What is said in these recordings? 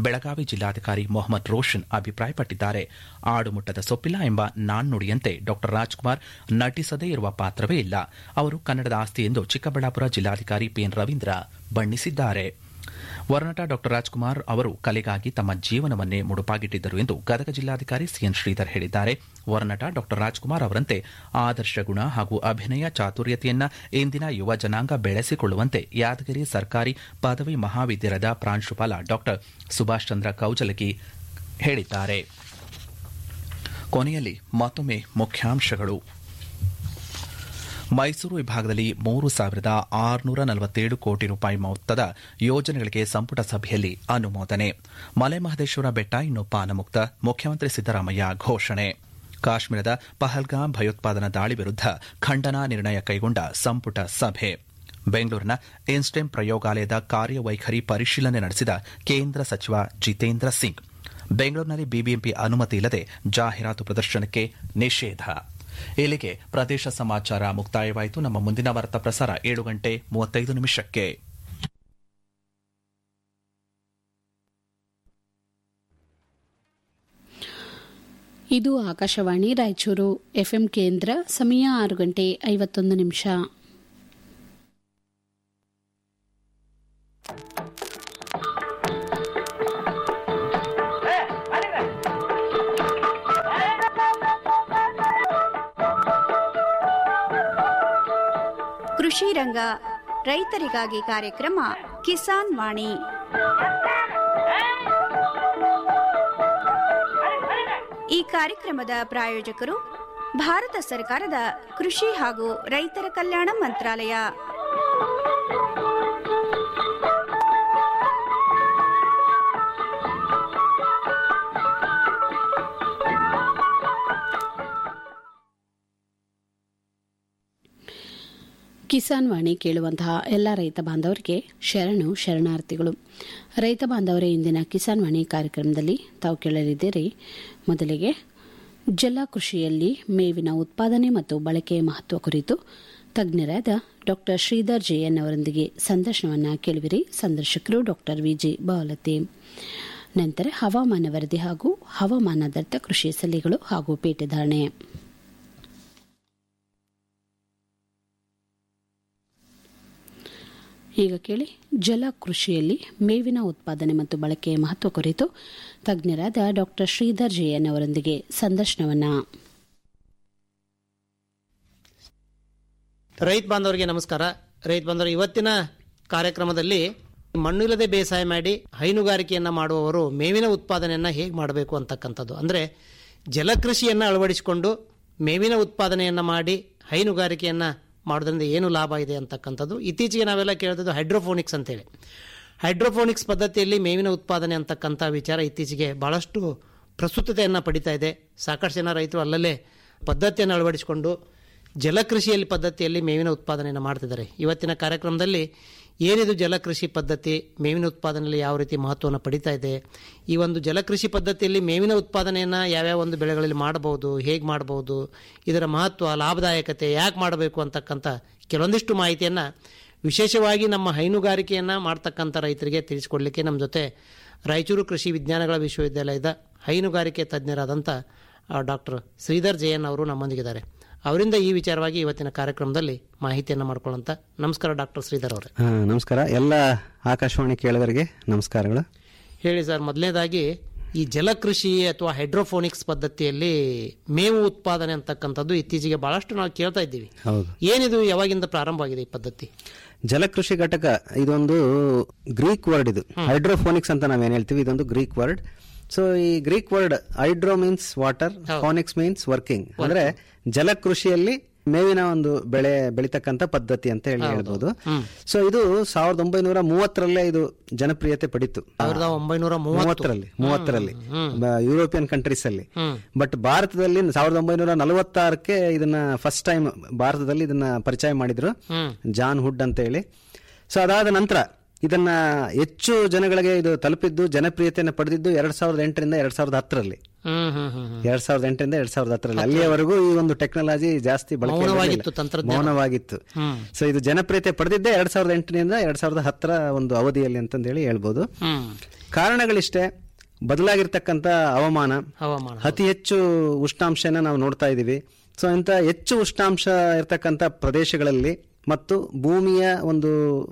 ಬೆಳಗಾವಿ ಜಿಲ್ಲಾಧಿಕಾರಿ ಮೊಹಮ್ಮದ್ ರೋಷನ್ ಅಭಿಪ್ರಾಯಪಟ್ಟಿದ್ದಾರೆ ಆಡುಮುಟ್ಟದ ಸೊಪ್ಪಿಲ್ಲ ಎಂಬ ನಾಣ್ಣುಡಿಯಂತೆ ಡಾ ರಾಜ್ಕುಮಾರ್ ನಟಿಸದೇ ಇರುವ ಪಾತ್ರವೇ ಇಲ್ಲ ಅವರು ಕನ್ನಡದ ಆಸ್ತಿ ಎಂದು ಚಿಕ್ಕಬಳ್ಳಾಪುರ ಜಿಲ್ಲಾಧಿಕಾರಿ ಪಿಎನ್ ರವೀಂದ್ರ ಬಣ್ಣಿಸಿದ್ದಾರೆ ವರನಟ ಡಾ ರಾಜ್ಕುಮಾರ್ ಅವರು ಕಲೆಗಾಗಿ ತಮ್ಮ ಜೀವನವನ್ನೇ ಮುಡುಪಾಗಿಟ್ಟಿದ್ದರು ಎಂದು ಗದಗ ಜಿಲ್ಲಾಧಿಕಾರಿ ಸಿಎನ್ ಶ್ರೀಧರ್ ಹೇಳಿದ್ದಾರೆ ವರನಟ ಡಾ ರಾಜ್ಕುಮಾರ್ ಅವರಂತೆ ಆದರ್ಶ ಗುಣ ಹಾಗೂ ಅಭಿನಯ ಚಾತುರ್ಯತೆಯನ್ನ ಇಂದಿನ ಯುವ ಜನಾಂಗ ಬೆಳೆಸಿಕೊಳ್ಳುವಂತೆ ಯಾದಗಿರಿ ಸರ್ಕಾರಿ ಪದವಿ ಮಹಾವಿದ್ಯಾಲಯದ ಪ್ರಾಂಶುಪಾಲ ಡಾ ಸುಭಾಷ್ ಚಂದ್ರ ಕೌಜಲಗಿ ಹೇಳಿದ್ದಾರೆ ಕೊನೆಯಲ್ಲಿ ಮತ್ತೊಮ್ಮೆ ಮುಖ್ಯಾಂಶಗಳು ಮೈಸೂರು ವಿಭಾಗದಲ್ಲಿ ಮೂರು ಸಾವಿರದ ಆರುನೂರ ನಲವತ್ತೇಳು ಕೋಟಿ ರೂಪಾಯಿ ಮೊತ್ತದ ಯೋಜನೆಗಳಿಗೆ ಸಂಪುಟ ಸಭೆಯಲ್ಲಿ ಅನುಮೋದನೆ ಮಲೆ ಮಹದೇಶ್ವರ ಬೆಟ್ಟ ಇನ್ನು ಪಾನಮುಕ್ತ ಮುಖ್ಯಮಂತ್ರಿ ಸಿದ್ದರಾಮಯ್ಯ ಘೋಷಣೆ ಕಾಶ್ಮೀರದ ಪಹಲ್ಗಾಮ್ ಭಯೋತ್ಪಾದನಾ ದಾಳಿ ವಿರುದ್ಧ ಖಂಡನಾ ನಿರ್ಣಯ ಕೈಗೊಂಡ ಸಂಪುಟ ಸಭೆ ಬೆಂಗಳೂರಿನ ಇನ್ಸ್ಟೆಮ್ ಪ್ರಯೋಗಾಲಯದ ಕಾರ್ಯವೈಖರಿ ಪರಿಶೀಲನೆ ನಡೆಸಿದ ಕೇಂದ್ರ ಸಚಿವ ಜಿತೇಂದ್ರ ಸಿಂಗ್ ಬೆಂಗಳೂರಿನಲ್ಲಿ ಬಿಬಿಎಂಪಿ ಅನುಮತಿ ಇಲ್ಲದೆ ಜಾಹೀರಾತು ಪ್ರದರ್ಶನಕ್ಕೆ ನಿಷೇಧ ಇಲ್ಲಿಗೆ ಪ್ರದೇಶ ಸಮಾಚಾರ ಮುಕ್ತಾಯವಾಯಿತು ನಮ್ಮ ಮುಂದಿನ ವಾರ್ತಾ ಪ್ರಸಾರ ಏಳು ಗಂಟೆ ಮೂವತ್ತೈದು ನಿಮಿಷಕ್ಕೆ ಇದು ಆಕಾಶವಾಣಿ ರಾಯಚೂರು ಎಫ್ಎಂ ಕೇಂದ್ರ ಸಮಯ ಆರು ಗಂಟೆ ಐವತ್ತೊಂದು ನಿಮಿಷ ಕೃಷಿ ರಂಗ ರೈತರಿಗಾಗಿ ಕಾರ್ಯಕ್ರಮ ಕಿಸಾನ್ ವಾಣಿ ಈ ಕಾರ್ಯಕ್ರಮದ ಪ್ರಾಯೋಜಕರು ಭಾರತ ಸರ್ಕಾರದ ಕೃಷಿ ಹಾಗೂ ರೈತರ ಕಲ್ಯಾಣ ಮಂತ್ರಾಲಯ ಕಿಸಾನ್ ವಾಣಿ ಕೇಳುವಂತಹ ಎಲ್ಲ ರೈತ ಬಾಂಧವರಿಗೆ ಶರಣು ಶರಣಾರ್ಥಿಗಳು ರೈತ ಬಾಂಧವರೇ ಇಂದಿನ ಕಿಸಾನ್ ವಾಣಿ ಕಾರ್ಯಕ್ರಮದಲ್ಲಿ ತಾವು ಕೇಳಲಿದ್ದೀರಿ ಮೊದಲಿಗೆ ಜಲ ಕೃಷಿಯಲ್ಲಿ ಮೇವಿನ ಉತ್ಪಾದನೆ ಮತ್ತು ಬಳಕೆಯ ಮಹತ್ವ ಕುರಿತು ತಜ್ಞರಾದ ಡಾಕ್ಟರ್ ಶ್ರೀಧರ್ ಜೆಎನ್ ಅವರೊಂದಿಗೆ ಸಂದರ್ಶನವನ್ನು ಕೇಳುವಿರಿ ಸಂದರ್ಶಕರು ಡಾಕ್ಟರ್ ವಿಜಿ ಬಾವಲತಿ ನಂತರ ಹವಾಮಾನ ವರದಿ ಹಾಗೂ ಹವಾಮಾನಾಧಾರಿತ ಕೃಷಿ ಸಲಹೆಗಳು ಹಾಗೂ ಪೇಟೆಧಾರಣೆ ಈಗ ಕೇಳಿ ಜಲ ಕೃಷಿಯಲ್ಲಿ ಮೇವಿನ ಉತ್ಪಾದನೆ ಮತ್ತು ಬಳಕೆಯ ಮಹತ್ವ ಕುರಿತು ತಜ್ಞರಾದ ಡಾಕ್ಟರ್ ಶ್ರೀಧರ್ ಜೆಎನ್ ಅವರೊಂದಿಗೆ ಸಂದರ್ಶನವನ್ನ ರೈತ ಬಾಂಧವರಿಗೆ ನಮಸ್ಕಾರ ರೈತ ಬಾಂಧವರು ಇವತ್ತಿನ ಕಾರ್ಯಕ್ರಮದಲ್ಲಿ ಮಣ್ಣಿಲ್ಲದೆ ಬೇಸಾಯ ಮಾಡಿ ಹೈನುಗಾರಿಕೆಯನ್ನು ಮಾಡುವವರು ಮೇವಿನ ಉತ್ಪಾದನೆಯನ್ನು ಹೇಗೆ ಮಾಡಬೇಕು ಅಂತಕ್ಕಂಥದ್ದು ಅಂದರೆ ಜಲಕೃಷಿಯನ್ನು ಅಳವಡಿಸಿಕೊಂಡು ಮೇವಿನ ಉತ್ಪಾದನೆಯನ್ನು ಮಾಡಿ ಹೈನುಗಾರಿಕೆಯನ್ನು ಮಾಡೋದ್ರಿಂದ ಏನು ಲಾಭ ಇದೆ ಅಂತಕ್ಕಂಥದ್ದು ಇತ್ತೀಚೆಗೆ ನಾವೆಲ್ಲ ಕೇಳಿದ್ದು ಹೈಡ್ರೋಫೋನಿಕ್ಸ್ ಅಂತೇಳಿ ಹೈಡ್ರೋಫೋನಿಕ್ಸ್ ಪದ್ಧತಿಯಲ್ಲಿ ಮೇವಿನ ಉತ್ಪಾದನೆ ಅಂತಕ್ಕಂಥ ವಿಚಾರ ಇತ್ತೀಚೆಗೆ ಭಾಳಷ್ಟು ಪ್ರಸ್ತುತತೆಯನ್ನು ಪಡಿತಾ ಇದೆ ಸಾಕಷ್ಟು ಜನ ರೈತರು ಅಲ್ಲಲ್ಲೇ ಪದ್ಧತಿಯನ್ನು ಅಳವಡಿಸಿಕೊಂಡು ಜಲಕೃಷಿಯಲ್ಲಿ ಪದ್ಧತಿಯಲ್ಲಿ ಮೇವಿನ ಉತ್ಪಾದನೆಯನ್ನು ಮಾಡ್ತಿದ್ದಾರೆ ಇವತ್ತಿನ ಕಾರ್ಯಕ್ರಮದಲ್ಲಿ ಏನಿದು ಜಲಕೃಷಿ ಪದ್ಧತಿ ಮೇವಿನ ಉತ್ಪಾದನೆಯಲ್ಲಿ ಯಾವ ರೀತಿ ಮಹತ್ವವನ್ನು ಪಡಿತಾ ಇದೆ ಈ ಒಂದು ಜಲಕೃಷಿ ಪದ್ಧತಿಯಲ್ಲಿ ಮೇವಿನ ಉತ್ಪಾದನೆಯನ್ನು ಯಾವ್ಯಾವ ಒಂದು ಬೆಳೆಗಳಲ್ಲಿ ಮಾಡಬಹುದು ಹೇಗೆ ಮಾಡಬಹುದು ಇದರ ಮಹತ್ವ ಲಾಭದಾಯಕತೆ ಯಾಕೆ ಮಾಡಬೇಕು ಅಂತಕ್ಕಂಥ ಕೆಲವೊಂದಿಷ್ಟು ಮಾಹಿತಿಯನ್ನು ವಿಶೇಷವಾಗಿ ನಮ್ಮ ಹೈನುಗಾರಿಕೆಯನ್ನು ಮಾಡ್ತಕ್ಕಂಥ ರೈತರಿಗೆ ತಿಳಿಸಿಕೊಡಲಿಕ್ಕೆ ನಮ್ಮ ಜೊತೆ ರಾಯಚೂರು ಕೃಷಿ ವಿಜ್ಞಾನಗಳ ವಿಶ್ವವಿದ್ಯಾಲಯದ ಹೈನುಗಾರಿಕೆ ತಜ್ಞರಾದಂಥ ಡಾಕ್ಟರ್ ಶ್ರೀಧರ್ ಜಯನ್ ಅವರು ನಮ್ಮೊಂದಿಗಿದ್ದಾರೆ ಅವರಿಂದ ಈ ವಿಚಾರವಾಗಿ ಇವತ್ತಿನ ಕಾರ್ಯಕ್ರಮದಲ್ಲಿ ಮಾಹಿತಿಯನ್ನು ಮಾಡ್ಕೊಳ್ಳೋಂಥ ನಮಸ್ಕಾರ ಡಾಕ್ಟರ್ ಶ್ರೀಧರ್ ಅವರೇ ಹಾ, ನಮಸ್ಕಾರ ಎಲ್ಲ ಆಕಾಶವಾಣಿ ಕೇಳುಗರಿಗೆ ನಮಸ್ಕಾರಗಳು ಹೇಳಿ ಸರ್ ಮೊದಲನೇದಾಗಿ ಈ ಜಲಕೃಷಿ ಅಥವಾ ಹೈಡ್ರೋಫೋನಿಕ್ಸ್ ಪದ್ಧತಿಯಲ್ಲಿ ಮೇವು ಉತ್ಪಾದನೆ ಅಂತಕ್ಕಂಥದ್ದು ಇತ್ತೀಚೆಗೆ ಬಹಳಷ್ಟು ನಾವು ಕೇಳ್ತಾ ಇದ್ದೀವಿ ಹೌದು ಏನಿದು ಯಾವಾಗಿಂದ ಪ್ರಾರಂಭವಾಗಿದೆ ಈ ಪದ್ಧತಿ ಜಲಕೃಷಿ ಘಟಕ ಇದೊಂದು ಗ್ರೀಕ್ ವರ್ಡ್ ಇದು ಹೈಡ್ರೋಫೋನಿಕ್ಸ್ ಅಂತ ನಾವೇನ್ ಹೇಳ್ತೀವಿ ಇದೊಂದು ಗ್ರೀಕ್ ವರ್ಡ್ ಸೊ ಈ Greek word hydro means water ponics means working ಅಂದ್ರೆ ಜಲಕೃಷಿಯಲ್ಲಿ ಮೇವಿನ ಒಂದು ಬೆಳೆ ಬೆಳಿತಕ್ಕಂತ ಪದ್ಧತಿ ಅಂತ ಹೇಳಿ ಹೇಳ್ಬೋದು ಸೊ ಇದು ಸಾವಿರದ ಒಂಬೈನೂರ ಮೂವತ್ತರಲ್ಲೇ ಇದು ಜನಪ್ರಿಯತೆ ಪಡಿತು ಸಾವಿರದ ಒಂಬೈನೂರ ಮೂವತ್ತು ಮೂವತ್ತರಲ್ಲಿ ಮೂವತ್ತರಲ್ಲಿ ಬ- ಯುರೋಪಿಯನ್ ಕಂಟ್ರೀಸ್ ಅಲ್ಲಿ ಬಟ್ ಭಾರತದಲ್ಲಿ ಸಾವಿರದ ಒಂಬೈನೂರ ನಲವತ್ತಾರಕ್ಕೆ ಇದನ್ನ ಫಸ್ಟ್ ಟೈಮ್ ಭಾರತದಲ್ಲಿ ಇದನ್ನ ಪರಿಚಯ ಮಾಡಿದ್ರು ಜಾನ್ ಹುಡ್ ಅಂತ ಹೇಳಿ ಸೊ ಅದಾದ ನಂತರ ಇದನ್ನ ಹೆಚ್ಚು ಜನಗಳಿಗೆ ಇದು ತಲುಪಿದ್ದು ಜನಪ್ರಿಯತೆಯನ್ನು ಪಡೆದಿದ್ದು ಎರಡ್ ಸಾವಿರದ ಎಂಟರಿಂದ ಎರಡ್ ಸಾವಿರದ ಹತ್ತರಲ್ಲಿ ಹ್ಮ್ ಹ್ಮ್ ಹ್ಮ್ ಹ್ಮ್ ಎರಡ್ ಸಾವಿರದ ಎಂಟರಿಂದ ಎರಡ್ ಸಾವಿರದ ಹತ್ತರಲ್ಲಿ ಅಲ್ಲಿಯವರೆಗೂ ಈ ಒಂದು ಟೆಕ್ನಾಲಜಿ ಜಾಸ್ತಿ ಬಳಕೆ ಮೌನವಾಗಿತ್ತು ಇರಲಿಲ್ಲ. ತಂತ್ರಜ್ಞಾನ. ಮೌನವಾಗಿತ್ತು ಹ್ಮ್. ಸೊ ಇದು ಜನಪ್ರಿಯತೆ ಪಡೆದಿದ್ದೇ ಎರಡ್ ಸಾವಿರದ ಎಂಟರಿಂದ ಎರಡ್ ಸಾವಿರದ ಹತ್ತರ ಒಂದು ಅವಧಿಯಲ್ಲಿ ಅಂತಂದೇಳಿ ಹೇಳ್ಬೋದು ಹ್ಮ್ ಕಾರಣಗಳಿಷ್ಟೇ ಬದಲಾಗಿರ್ತಕ್ಕಂಥ ಹವಾಮಾನ ಹವಾಮಾನ ಅತಿ ಹೆಚ್ಚು ಉಷ್ಣಾಂಶನ ನಾವು ನೋಡ್ತಾ ಇದ್ದೀವಿ ಸೊ ಇಂಥ ಹೆಚ್ಚು ಉಷ್ಣಾಂಶ ಇರತಕ್ಕಂಥ ಪ್ರದೇಶಗಳಲ್ಲಿ ಮತ್ತು ಭೂಮಿಯ ಒಂದು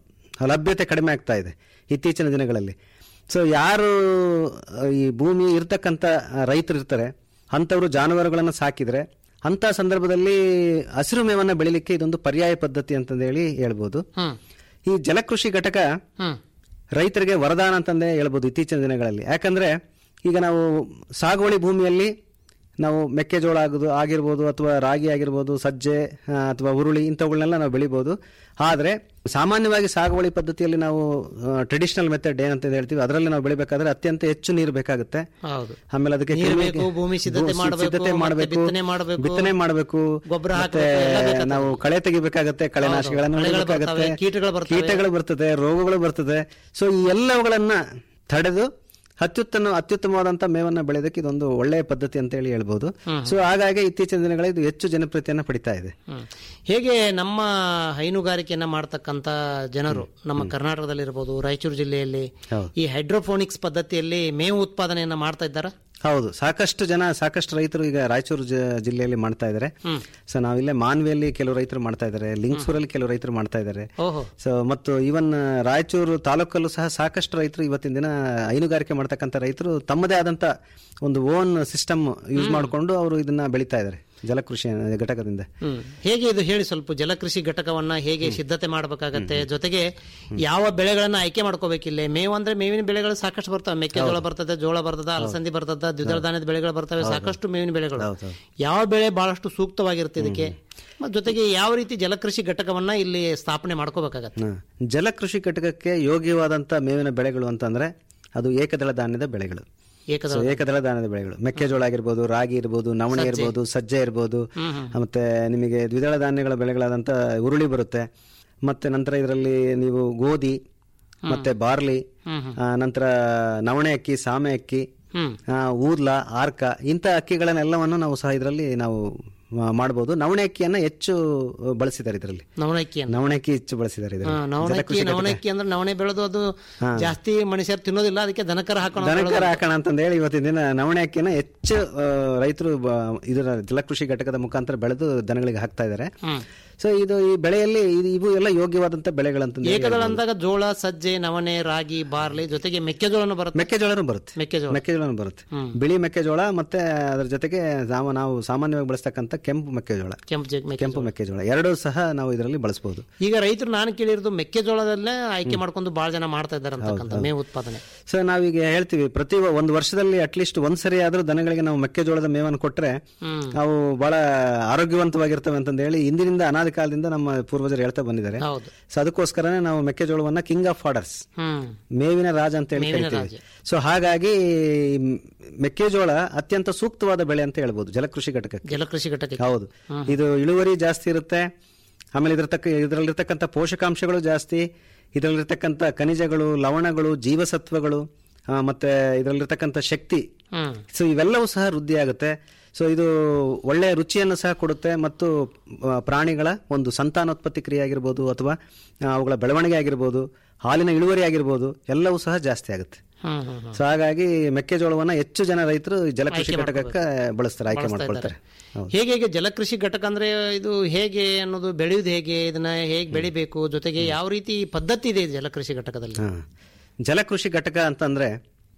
ಲಭ್ಯತೆ ಕಡಿಮೆ ಆಗ್ತಾ ಇದೆ ಇತ್ತೀಚಿನ ದಿನಗಳಲ್ಲಿ ಸೊ ಯಾರು ಅಹ್, ಈ ಭೂಮಿ ಇರ್ತಕ್ಕಂಥ ರೈತರು ಇರ್ತಾರೆ ಅಂಥವರು ಜಾನುವಾರುಗಳನ್ನು ಸಾಕಿದ್ರೆ ಅಂಥ ಸಂದರ್ಭದಲ್ಲಿ ಹಸಿರು ಮೇವನ್ನು ಬೆಳಿಲಿಕ್ಕೆ ಇದೊಂದು ಪರ್ಯಾಯ ಪದ್ಧತಿ ಅಂತಂದೇಳಿ ಹೇಳ್ಬೋದು ಹ್ಮ್ ಈ ಜಲಕೃಷಿ ಘಟಕ ಹ್ಮ್ ರೈತರಿಗೆ ವರದಾನ ಅಂತಂದೇ ಹೇಳ್ಬೋದು ಇತ್ತೀಚಿನ ದಿನಗಳಲ್ಲಿ ಯಾಕಂದ್ರೆ ಈಗ ನಾವು ಸಾಗುವಳಿ ಭೂಮಿಯಲ್ಲಿ ನಾವು ಮೆಕ್ಕೆಜೋಳ ಆಗುದು ಆಗಿರ್ಬೋದು ಅಥವಾ ರಾಗಿ ಆಗಿರ್ಬೋದು ಸಜ್ಜೆ ಆ, ಅಥವಾ ಉರುಳಿ ಇಂಥವುಗಳನ್ನೆಲ್ಲ ನಾವು ಬೆಳಿಬೋದು ಆದರೆ ಸಾಮಾನ್ಯವಾಗಿ ಸಾಗುವಳಿ ಪದ್ಧತಿಯಲ್ಲಿ ನಾವು ಟ್ರೆಡಿಷನಲ್ ಮೆಥಡ್ ಏನಂತ ಹೇಳ್ತೀವಿ ಅದರಲ್ಲಿ ನಾವು ಬೆಳಿಬೇಕಾದ್ರೆ ಅತ್ಯಂತ ಹೆಚ್ಚು ನೀರು ಬೇಕಾಗುತ್ತೆ ಹೌದು ಆಮೇಲೆ ಅದಕ್ಕೆ ನೀರು ಕ್ರಿಮಿ- ಬೇಕು, ಭೂಮಿ ಸಿದ್ಧತೆ ಭೂ- ಮಾಡ್ಬೇಕು, ಸಿದ್ಧತೆ ಮತ್ತೆ ಮಾಡಬೇಕು ಬಿತ್ತನೆ ಮಾಡ್ಬೇಕು, ಬಿತ್ತನೆ ಮಾಡಬೇಕು ಗೊಬ್ಬರ ಮತ್ತೆ ಹಾಕ್ಬೇಕು, ಎಲ್ಲ ಬೇಕಾಗ್ತದೆ. ನಾವು ಕಳೆ ತೆಗಿಬೇಕಾಗತ್ತೆ ಕಳೆನಾಶಿಗಳನ್ನು ಕಳೆಗಳು ಹೊಡಿಬೇಕಾಗತ್ತೆ ಬರ್ತವೆ, ಕೀಟಗಳು ಬರ್ತವೆ. ಕೀಟಗಳು ಬರ್ತದೆ ರೋಗಗಳು ಬರ್ತದೆ ಸೊ ಈ ಎಲ್ಲವುಗಳನ್ನ ತಡೆದು ಅತ್ಯುತ್ತಮ ಅತ್ಯುತ್ತಮವಾದಂತ ಮೇವನ್ನ ಬೆಳೆಯೋದಕ್ಕೆ ಇದೊಂದು ಒಳ್ಳೆಯ ಪದ್ಧತಿ ಅಂತ ಹೇಳಿ ಹೇಳ್ಬೋದು ಸೊ ಹಾಗಾಗಿ ಇತ್ತೀಚಿನ ದಿನಗಳಲ್ಲಿ ಇದು ಹೆಚ್ಚು ಜನಪ್ರಿಯತೆಯನ್ನ ಪಡಿತಾ ಇದೆ ಹ್ಮ್. ಹೇಗೆ ನಮ್ಮ ಹೈನುಗಾರಿಕೆಯನ್ನ ಮಾಡ್ತಕ್ಕಂತ ಜನರು ನಮ್ಮ ಕರ್ನಾಟಕದಲ್ಲಿರ್ಬೋದು ರಾಯಚೂರು ಜಿಲ್ಲೆಯಲ್ಲಿ ಹೌದು. ಈ ಹೈಡ್ರೋಫೋನಿಕ್ಸ್ ಪದ್ಧತಿಯಲ್ಲಿ ಮೇವು ಉತ್ಪಾದನೆಯನ್ನ ಮಾಡ್ತಾ ಇದ್ದಾರಾ ಹೌದು ಸಾಕಷ್ಟು ಜನ ಸಾಕಷ್ಟು ರೈತರು ಈಗ ರಾಯಚೂರು ಜ- ಜಿಲ್ಲೆಯಲ್ಲಿ ಮಾಡ್ತಾ ಇದ್ದಾರೆ ಸೊ ನಾವಿಲ್ಲೇ ಮಾನ್ವಿಯಲ್ಲಿ ಕೆಲವು ರೈತರು ಮಾಡ್ತಾ ಇದ್ದಾರೆ ಲಿಂಗ್ಸೂರಲ್ಲಿ ಕೆಲವು ರೈತರು ಮಾಡ್ತಾ ಇದ್ದಾರೆ ಓಹೋ ಸೊ ಮತ್ತು ಈವನ್ ರಾಯಚೂರು ತಾಲೂಕಲ್ಲೂ ಸಹ ಸಾಕಷ್ಟು ರೈತರು ಇವತ್ತಿನ ದಿನ ಹೈನುಗಾರಿಕೆ ಮಾಡ್ತಕ್ಕಂಥ ರೈತರು ತಮ್ಮದೇ ಆದಂತ ಒಂದು ಓನ್ ಸಿಸ್ಟಮ್ ಯೂಸ್ ಮಾಡಿಕೊಂಡು ಅವರು ಇದನ್ನ ಬೆಳೀತಾ ಇದ್ದಾರೆ ಜಲಕೃಷಿ ಘಟಕದಿಂದ ಹ್ಮ್ ಹೇಗೆ ಇದು ಹೇಳಿ ಸ್ವಲ್ಪ ಜಲಕೃಷಿ ಘಟಕವನ್ನ ಹೇಗೆ ಸಿದ್ಧತೆ ಮಾಡಬೇಕಾಗತ್ತೆ ಜೊತೆಗೆ ಯಾವ ಬೆಳೆಗಳನ್ನ ಆಯ್ಕೆ ಮಾಡ್ಕೋಬೇಕಿಲ್ಲ ಮೇವು ಅಂದ್ರೆ ಮೇವಿನ ಬೆಳೆಗಳು ಸಾಕಷ್ಟು ಬರ್ತವೆ ಮೆಕ್ಕೆಜೋಳ ಬರ್ತದೆ ಜೋಳ ಬರ್ತದೆ ಅಲಸಂದಿ ಬರ್ತದೆ ದ್ವಿದಳ ಧಾನ್ಯದ ಬೆಳೆಗಳು ಬರ್ತವೆ ಸಾಕಷ್ಟು ಮೇವಿನ ಬೆಳೆಗಳು ಯಾವ ಬೆಳೆ ಬಹಳಷ್ಟು ಸೂಕ್ತವಾಗಿರುತ್ತೆ ಇದಕ್ಕೆ ಮತ್ತ್ ಜೊತೆಗೆ ಯಾವ ರೀತಿ ಜಲಕೃಷಿ ಘಟಕವನ್ನ ಇಲ್ಲಿ ಸ್ಥಾಪನೆ ಮಾಡ್ಕೋಬೇಕಾಗತ್ತೆ ಹ. ಜಲಕೃಷಿ ಘಟಕಕ್ಕೆ ಯೋಗ್ಯವಾದಂತ ಮೇವಿನ ಬೆಳೆಗಳು ಅಂತಂದ್ರೆ ಅದು ಏಕದಳ ಧಾನ್ಯದ ಬೆಳೆಗಳು ಏಕದ ಸೊ ಏಕದಳ ಧಾನ್ಯದ ಬೆಳೆಗಳು ಮೆಕ್ಕೆಜೋಳ ಆಗಿರ್ಬೋದು ರಾಗಿ ಇರ್ಬೋದು ನವಣೆ ಇರ್ಬೋದು ಸಜ್ಜೆ ಇರ್ಬೋದು ಮತ್ತೆ ನಿಮಗೆ ದ್ವಿದಳ ಧಾನ್ಯಗಳ ಬೆಳೆಗಳಾದಂತ ಉರುಳಿ ಬರುತ್ತೆ ಮತ್ತೆ ನಂತರ ಇದರಲ್ಲಿ ನೀವು ಗೋಧಿ ಮತ್ತೆ ಬಾರ್ಲಿ ಆ, ನಂತರ ನವಣೆ ಅಕ್ಕಿ ಸಾಮೆ ಅಕ್ಕಿ ಹ್ಮ್ ಆ, ಊರ್ಲ ಆರ್ಕ ಇಂಥ ಅಕ್ಕಿಗಳನ್ನೆಲ್ಲವನ್ನು ನಾವು ಸಹ ಇದರಲ್ಲಿ ನಾವು ಆ, ಮಾಡ್ಬೋದು ನವಣೆ ಅಕ್ಕಿಯನ್ನ ಹೆಚ್ಚು ಬಳಸಿದ್ದಾರೆ ಇದರಲ್ಲಿ ನವಣಕ್ಕಿಯನ್ನು ನವಣೆ ಅಕ್ಕಿ ಹೆಚ್ಚು ಬಳಸಿದ್ದಾರೆ ಇದರಲ್ಲಿ ನವಣಕ್ಕಿ ನವಣಕ್ಕಿ ಅಂದ್ರೆ ನವಣೆ ಬೆಳೆದು ಅದು ಜಾಸ್ತಿ ಮನುಷ್ಯರು ತಿನ್ನೋದಿಲ್ಲ ಅದಕ್ಕೆ ದನಕರ ಹಾಕೋಣ ದನಕರ ಹಾಕೋಣ ಅಂತಂದ ಹೇಳಿ ಇವತ್ತಿನ ದಿನ ನವಣೆ ಅಕ್ಕಿನ ಹೆಚ್ಚು ಆ, ರೈತರು ಬ- ಇದರ ಜಲಕೃಷಿ ಘಟಕದ ಮುಖಾಂತರ ಬೆಳೆದು ದನಗಳಿಗೆ ಹಾಕ್ತಾ ಇದ್ದಾರೆ ಸೊ ಇದು ಈ ಬೆಳೆಯಲ್ಲಿ ಇದು- ಇವು ಎಲ್ಲ ಯೋಗ್ಯವಾದಂತ ಬೆಳೆಗಳಂತಂದು ಹೇಳಿ ಏಕದಳ ಅಂದಾಗ ಜೋಳ ಸಜ್ಜೆ ನವಣೆ ರಾಗಿ ಬಾರ್ಲಿ ಜೊತೆಗೆ ಮೆಕ್ಕೆಜೋಳನು ಬರುತ್ತೆ ಮೆಕ್ಕೆಜೋಳನೂ ಬರುತ್ತೆ ಮೆಕ್ಕೆಜೋಳ ಮೆಕ್ಕೆಜೋಳನೂ ಬರುತ್ತೆ ಬಿಳಿ ಮೆಕ್ಕೆಜೋಳ ಮತ್ತೆ ಅದರ ಜೊತೆಗೆ ನಾವು ನಾವು ಸಾಮಾನ್ಯವಾಗಿ ಬಳಸ್ತಕ್ಕಂಥ ಕೆಂಪು ಮೆಕ್ಕೆಜೋಳ ಕೆಂಪು ಜಗ್ ಮೆಕ್ಕೆ ಕೆಂಪು ಮೆಕ್ಕೆಜೋಳ ಎರಡೂ ಸಹ ನಾವು ಇದರಲ್ಲಿ ಬಳಸಬಹುದು ಈಗ ರೈತರು ನಾನು ಕೇಳಿರೋದು ಮೆಕ್ಕೆಜೋಳದಲ್ಲೇ ಆಯ್ಕೆ ಮಾಡ್ಕೊಂಡು ಬಹಳ ಜನ ಮಾಡ್ತಾ ಇದ್ದಾರೆ ಅಂತಕ್ಕಂಥ ಮೇವು ಉತ್ಪಾದನೆ ಸೊ ನಾವೀಗ ಹೇಳ್ತೀವಿ ಪ್ರತಿ ಒ- ಒಂದು ವರ್ಷದಲ್ಲಿ ಅಟ್ಲೀಸ್ಟ್ ಒಂದ್ ಸರಿ ಆದ್ರೂ ದನಗಳಿಗೆ ನಾವು ಮೆಕ್ಕೆಜೋಳದ ಮೇವನ್ನು ಕೊಟ್ರೆ ಹ್ಮ್ ಅವು ಬಹಳ ಆರೋಗ್ಯವಂತವಾಗಿರ್ತವೆ ಅಂತಂದ ಹೇಳಿ ಇಂದಿನಿಂದ ಅನಾದಿ ಕಾಲದಿಂದ ನಮ್ಮ ಪೂರ್ವಜರು ಹೇಳ್ತಾ ಬಂದಿದ್ದಾರೆ ಹೌದು ಸೊ ಅದಕ್ಕೋಸ್ಕರನೇ ನಾವು ಮೆಕ್ಕೆಜೋಳವನ್ನ ಕಿಂಗ್ ಆಫ್ ಆರ್ಡರ್ಸ್ ಹ್ಮ್ ಮೇವಿನ ರಾಜ ಅಂತ ಹೇಳಿ ಮೇವಿನ ಕರಿತೀವಿ ಸೊ ಹಾಗಾಗಿ ಮ್- ಮೆಕ್ಕೆಜೋಳ ಅತ್ಯಂತ ಸೂಕ್ತವಾದ ಬೆಳೆ ಅಂತ ಹೇಳ್ಬೋದು ಜಲಕೃಷಿ ಘಟಕಕ್ಕೆ ಜಲಕೃಷಿ ಘಟಕ ಹೌದು ಇದು ಇಳುವರಿ ಜಾಸ್ತಿ ಇರುತ್ತೆ ಆಮೇಲೆ ಇದ್ರ ತಕ್ಕ ಇದರಲ್ಲಿರ್ತಕ್ಕಂಥ ಪೋಷಕಾಂಶಗಳು ಜಾಸ್ತಿ ಇದರಲ್ಲಿರ್ತಕ್ಕಂಥ ಖನಿಜಗಳು ಲವಣಗಳು ಜೀವಸತ್ವಗಳು ಆ, ಮತ್ತೆ ಇದರಲ್ಲಿರ್ತಕ್ಕಂಥ ಶಕ್ತಿ ಹ್ಮ್ ಸೊ ಇವೆಲ್ಲವೂ ಸಹ ವೃದ್ಧಿ ಆಗುತ್ತೆ ಸೊ ಇದು ಒಳ್ಳೆಯ ರುಚಿಯನ್ನು ಸಹ ಕೊಡುತ್ತೆ ಮತ್ತು ಆ, ಪ್ರಾಣಿಗಳ ಒಂದು ಸಂತಾನೋತ್ಪತ್ತಿ ಕ್ರಿಯೆ ಆಗಿರ್ಬೋದು ಅಥವಾ ಆ, ಅವುಗಳ ಬೆಳವಣಿಗೆ ಆಗಿರ್ಬೋದು ಹಾಲಿನ ಇಳುವರಿ ಆಗಿರ್ಬೋದು ಎಲ್ಲವೂ ಸಹ ಜಾಸ್ತಿ ಆಗುತ್ತೆ ಹ್ಮ್ ಹ್ಮ್ ಹ್ಮ್ ಸೊ ಹಾಗಾಗಿ ಮೆಕ್ಕೆಜೋಳವನ್ನ ಹೆಚ್ಚು ಜನ ರೈತರು ಈ ಜಲಕೃಷಿ ಘಟಕಕ್ಕೆ ಬಳಸ್ತಾರೆ ಆಯ್ಕೆ ಮಾಡ್ಕೊಳ್ತಾರೆ ಹೌದು. ಹೇಗೆ ಹೇಗೆ ಜಲಕೃಷಿ ಘಟಕ ಅಂದ್ರೆ ಇದು ಹೇಗೆ ಅನ್ನೋದು ಬೆಳೆಯುವುದು ಹೇಗೆ ಇದನ್ನ ಹೇಗೆ ಬೆಳಿಬೇಕು ಜೊತೆಗೆ ಯಾವ ರೀತಿ ಪದ್ಧತಿ ಇದೆ ಈ ಜಲಕೃಷಿ ಘಟಕದಲ್ಲಿ ಹಾ. ಜಲಕೃಷಿ ಘಟಕ ಅಂತಂದ್ರೆ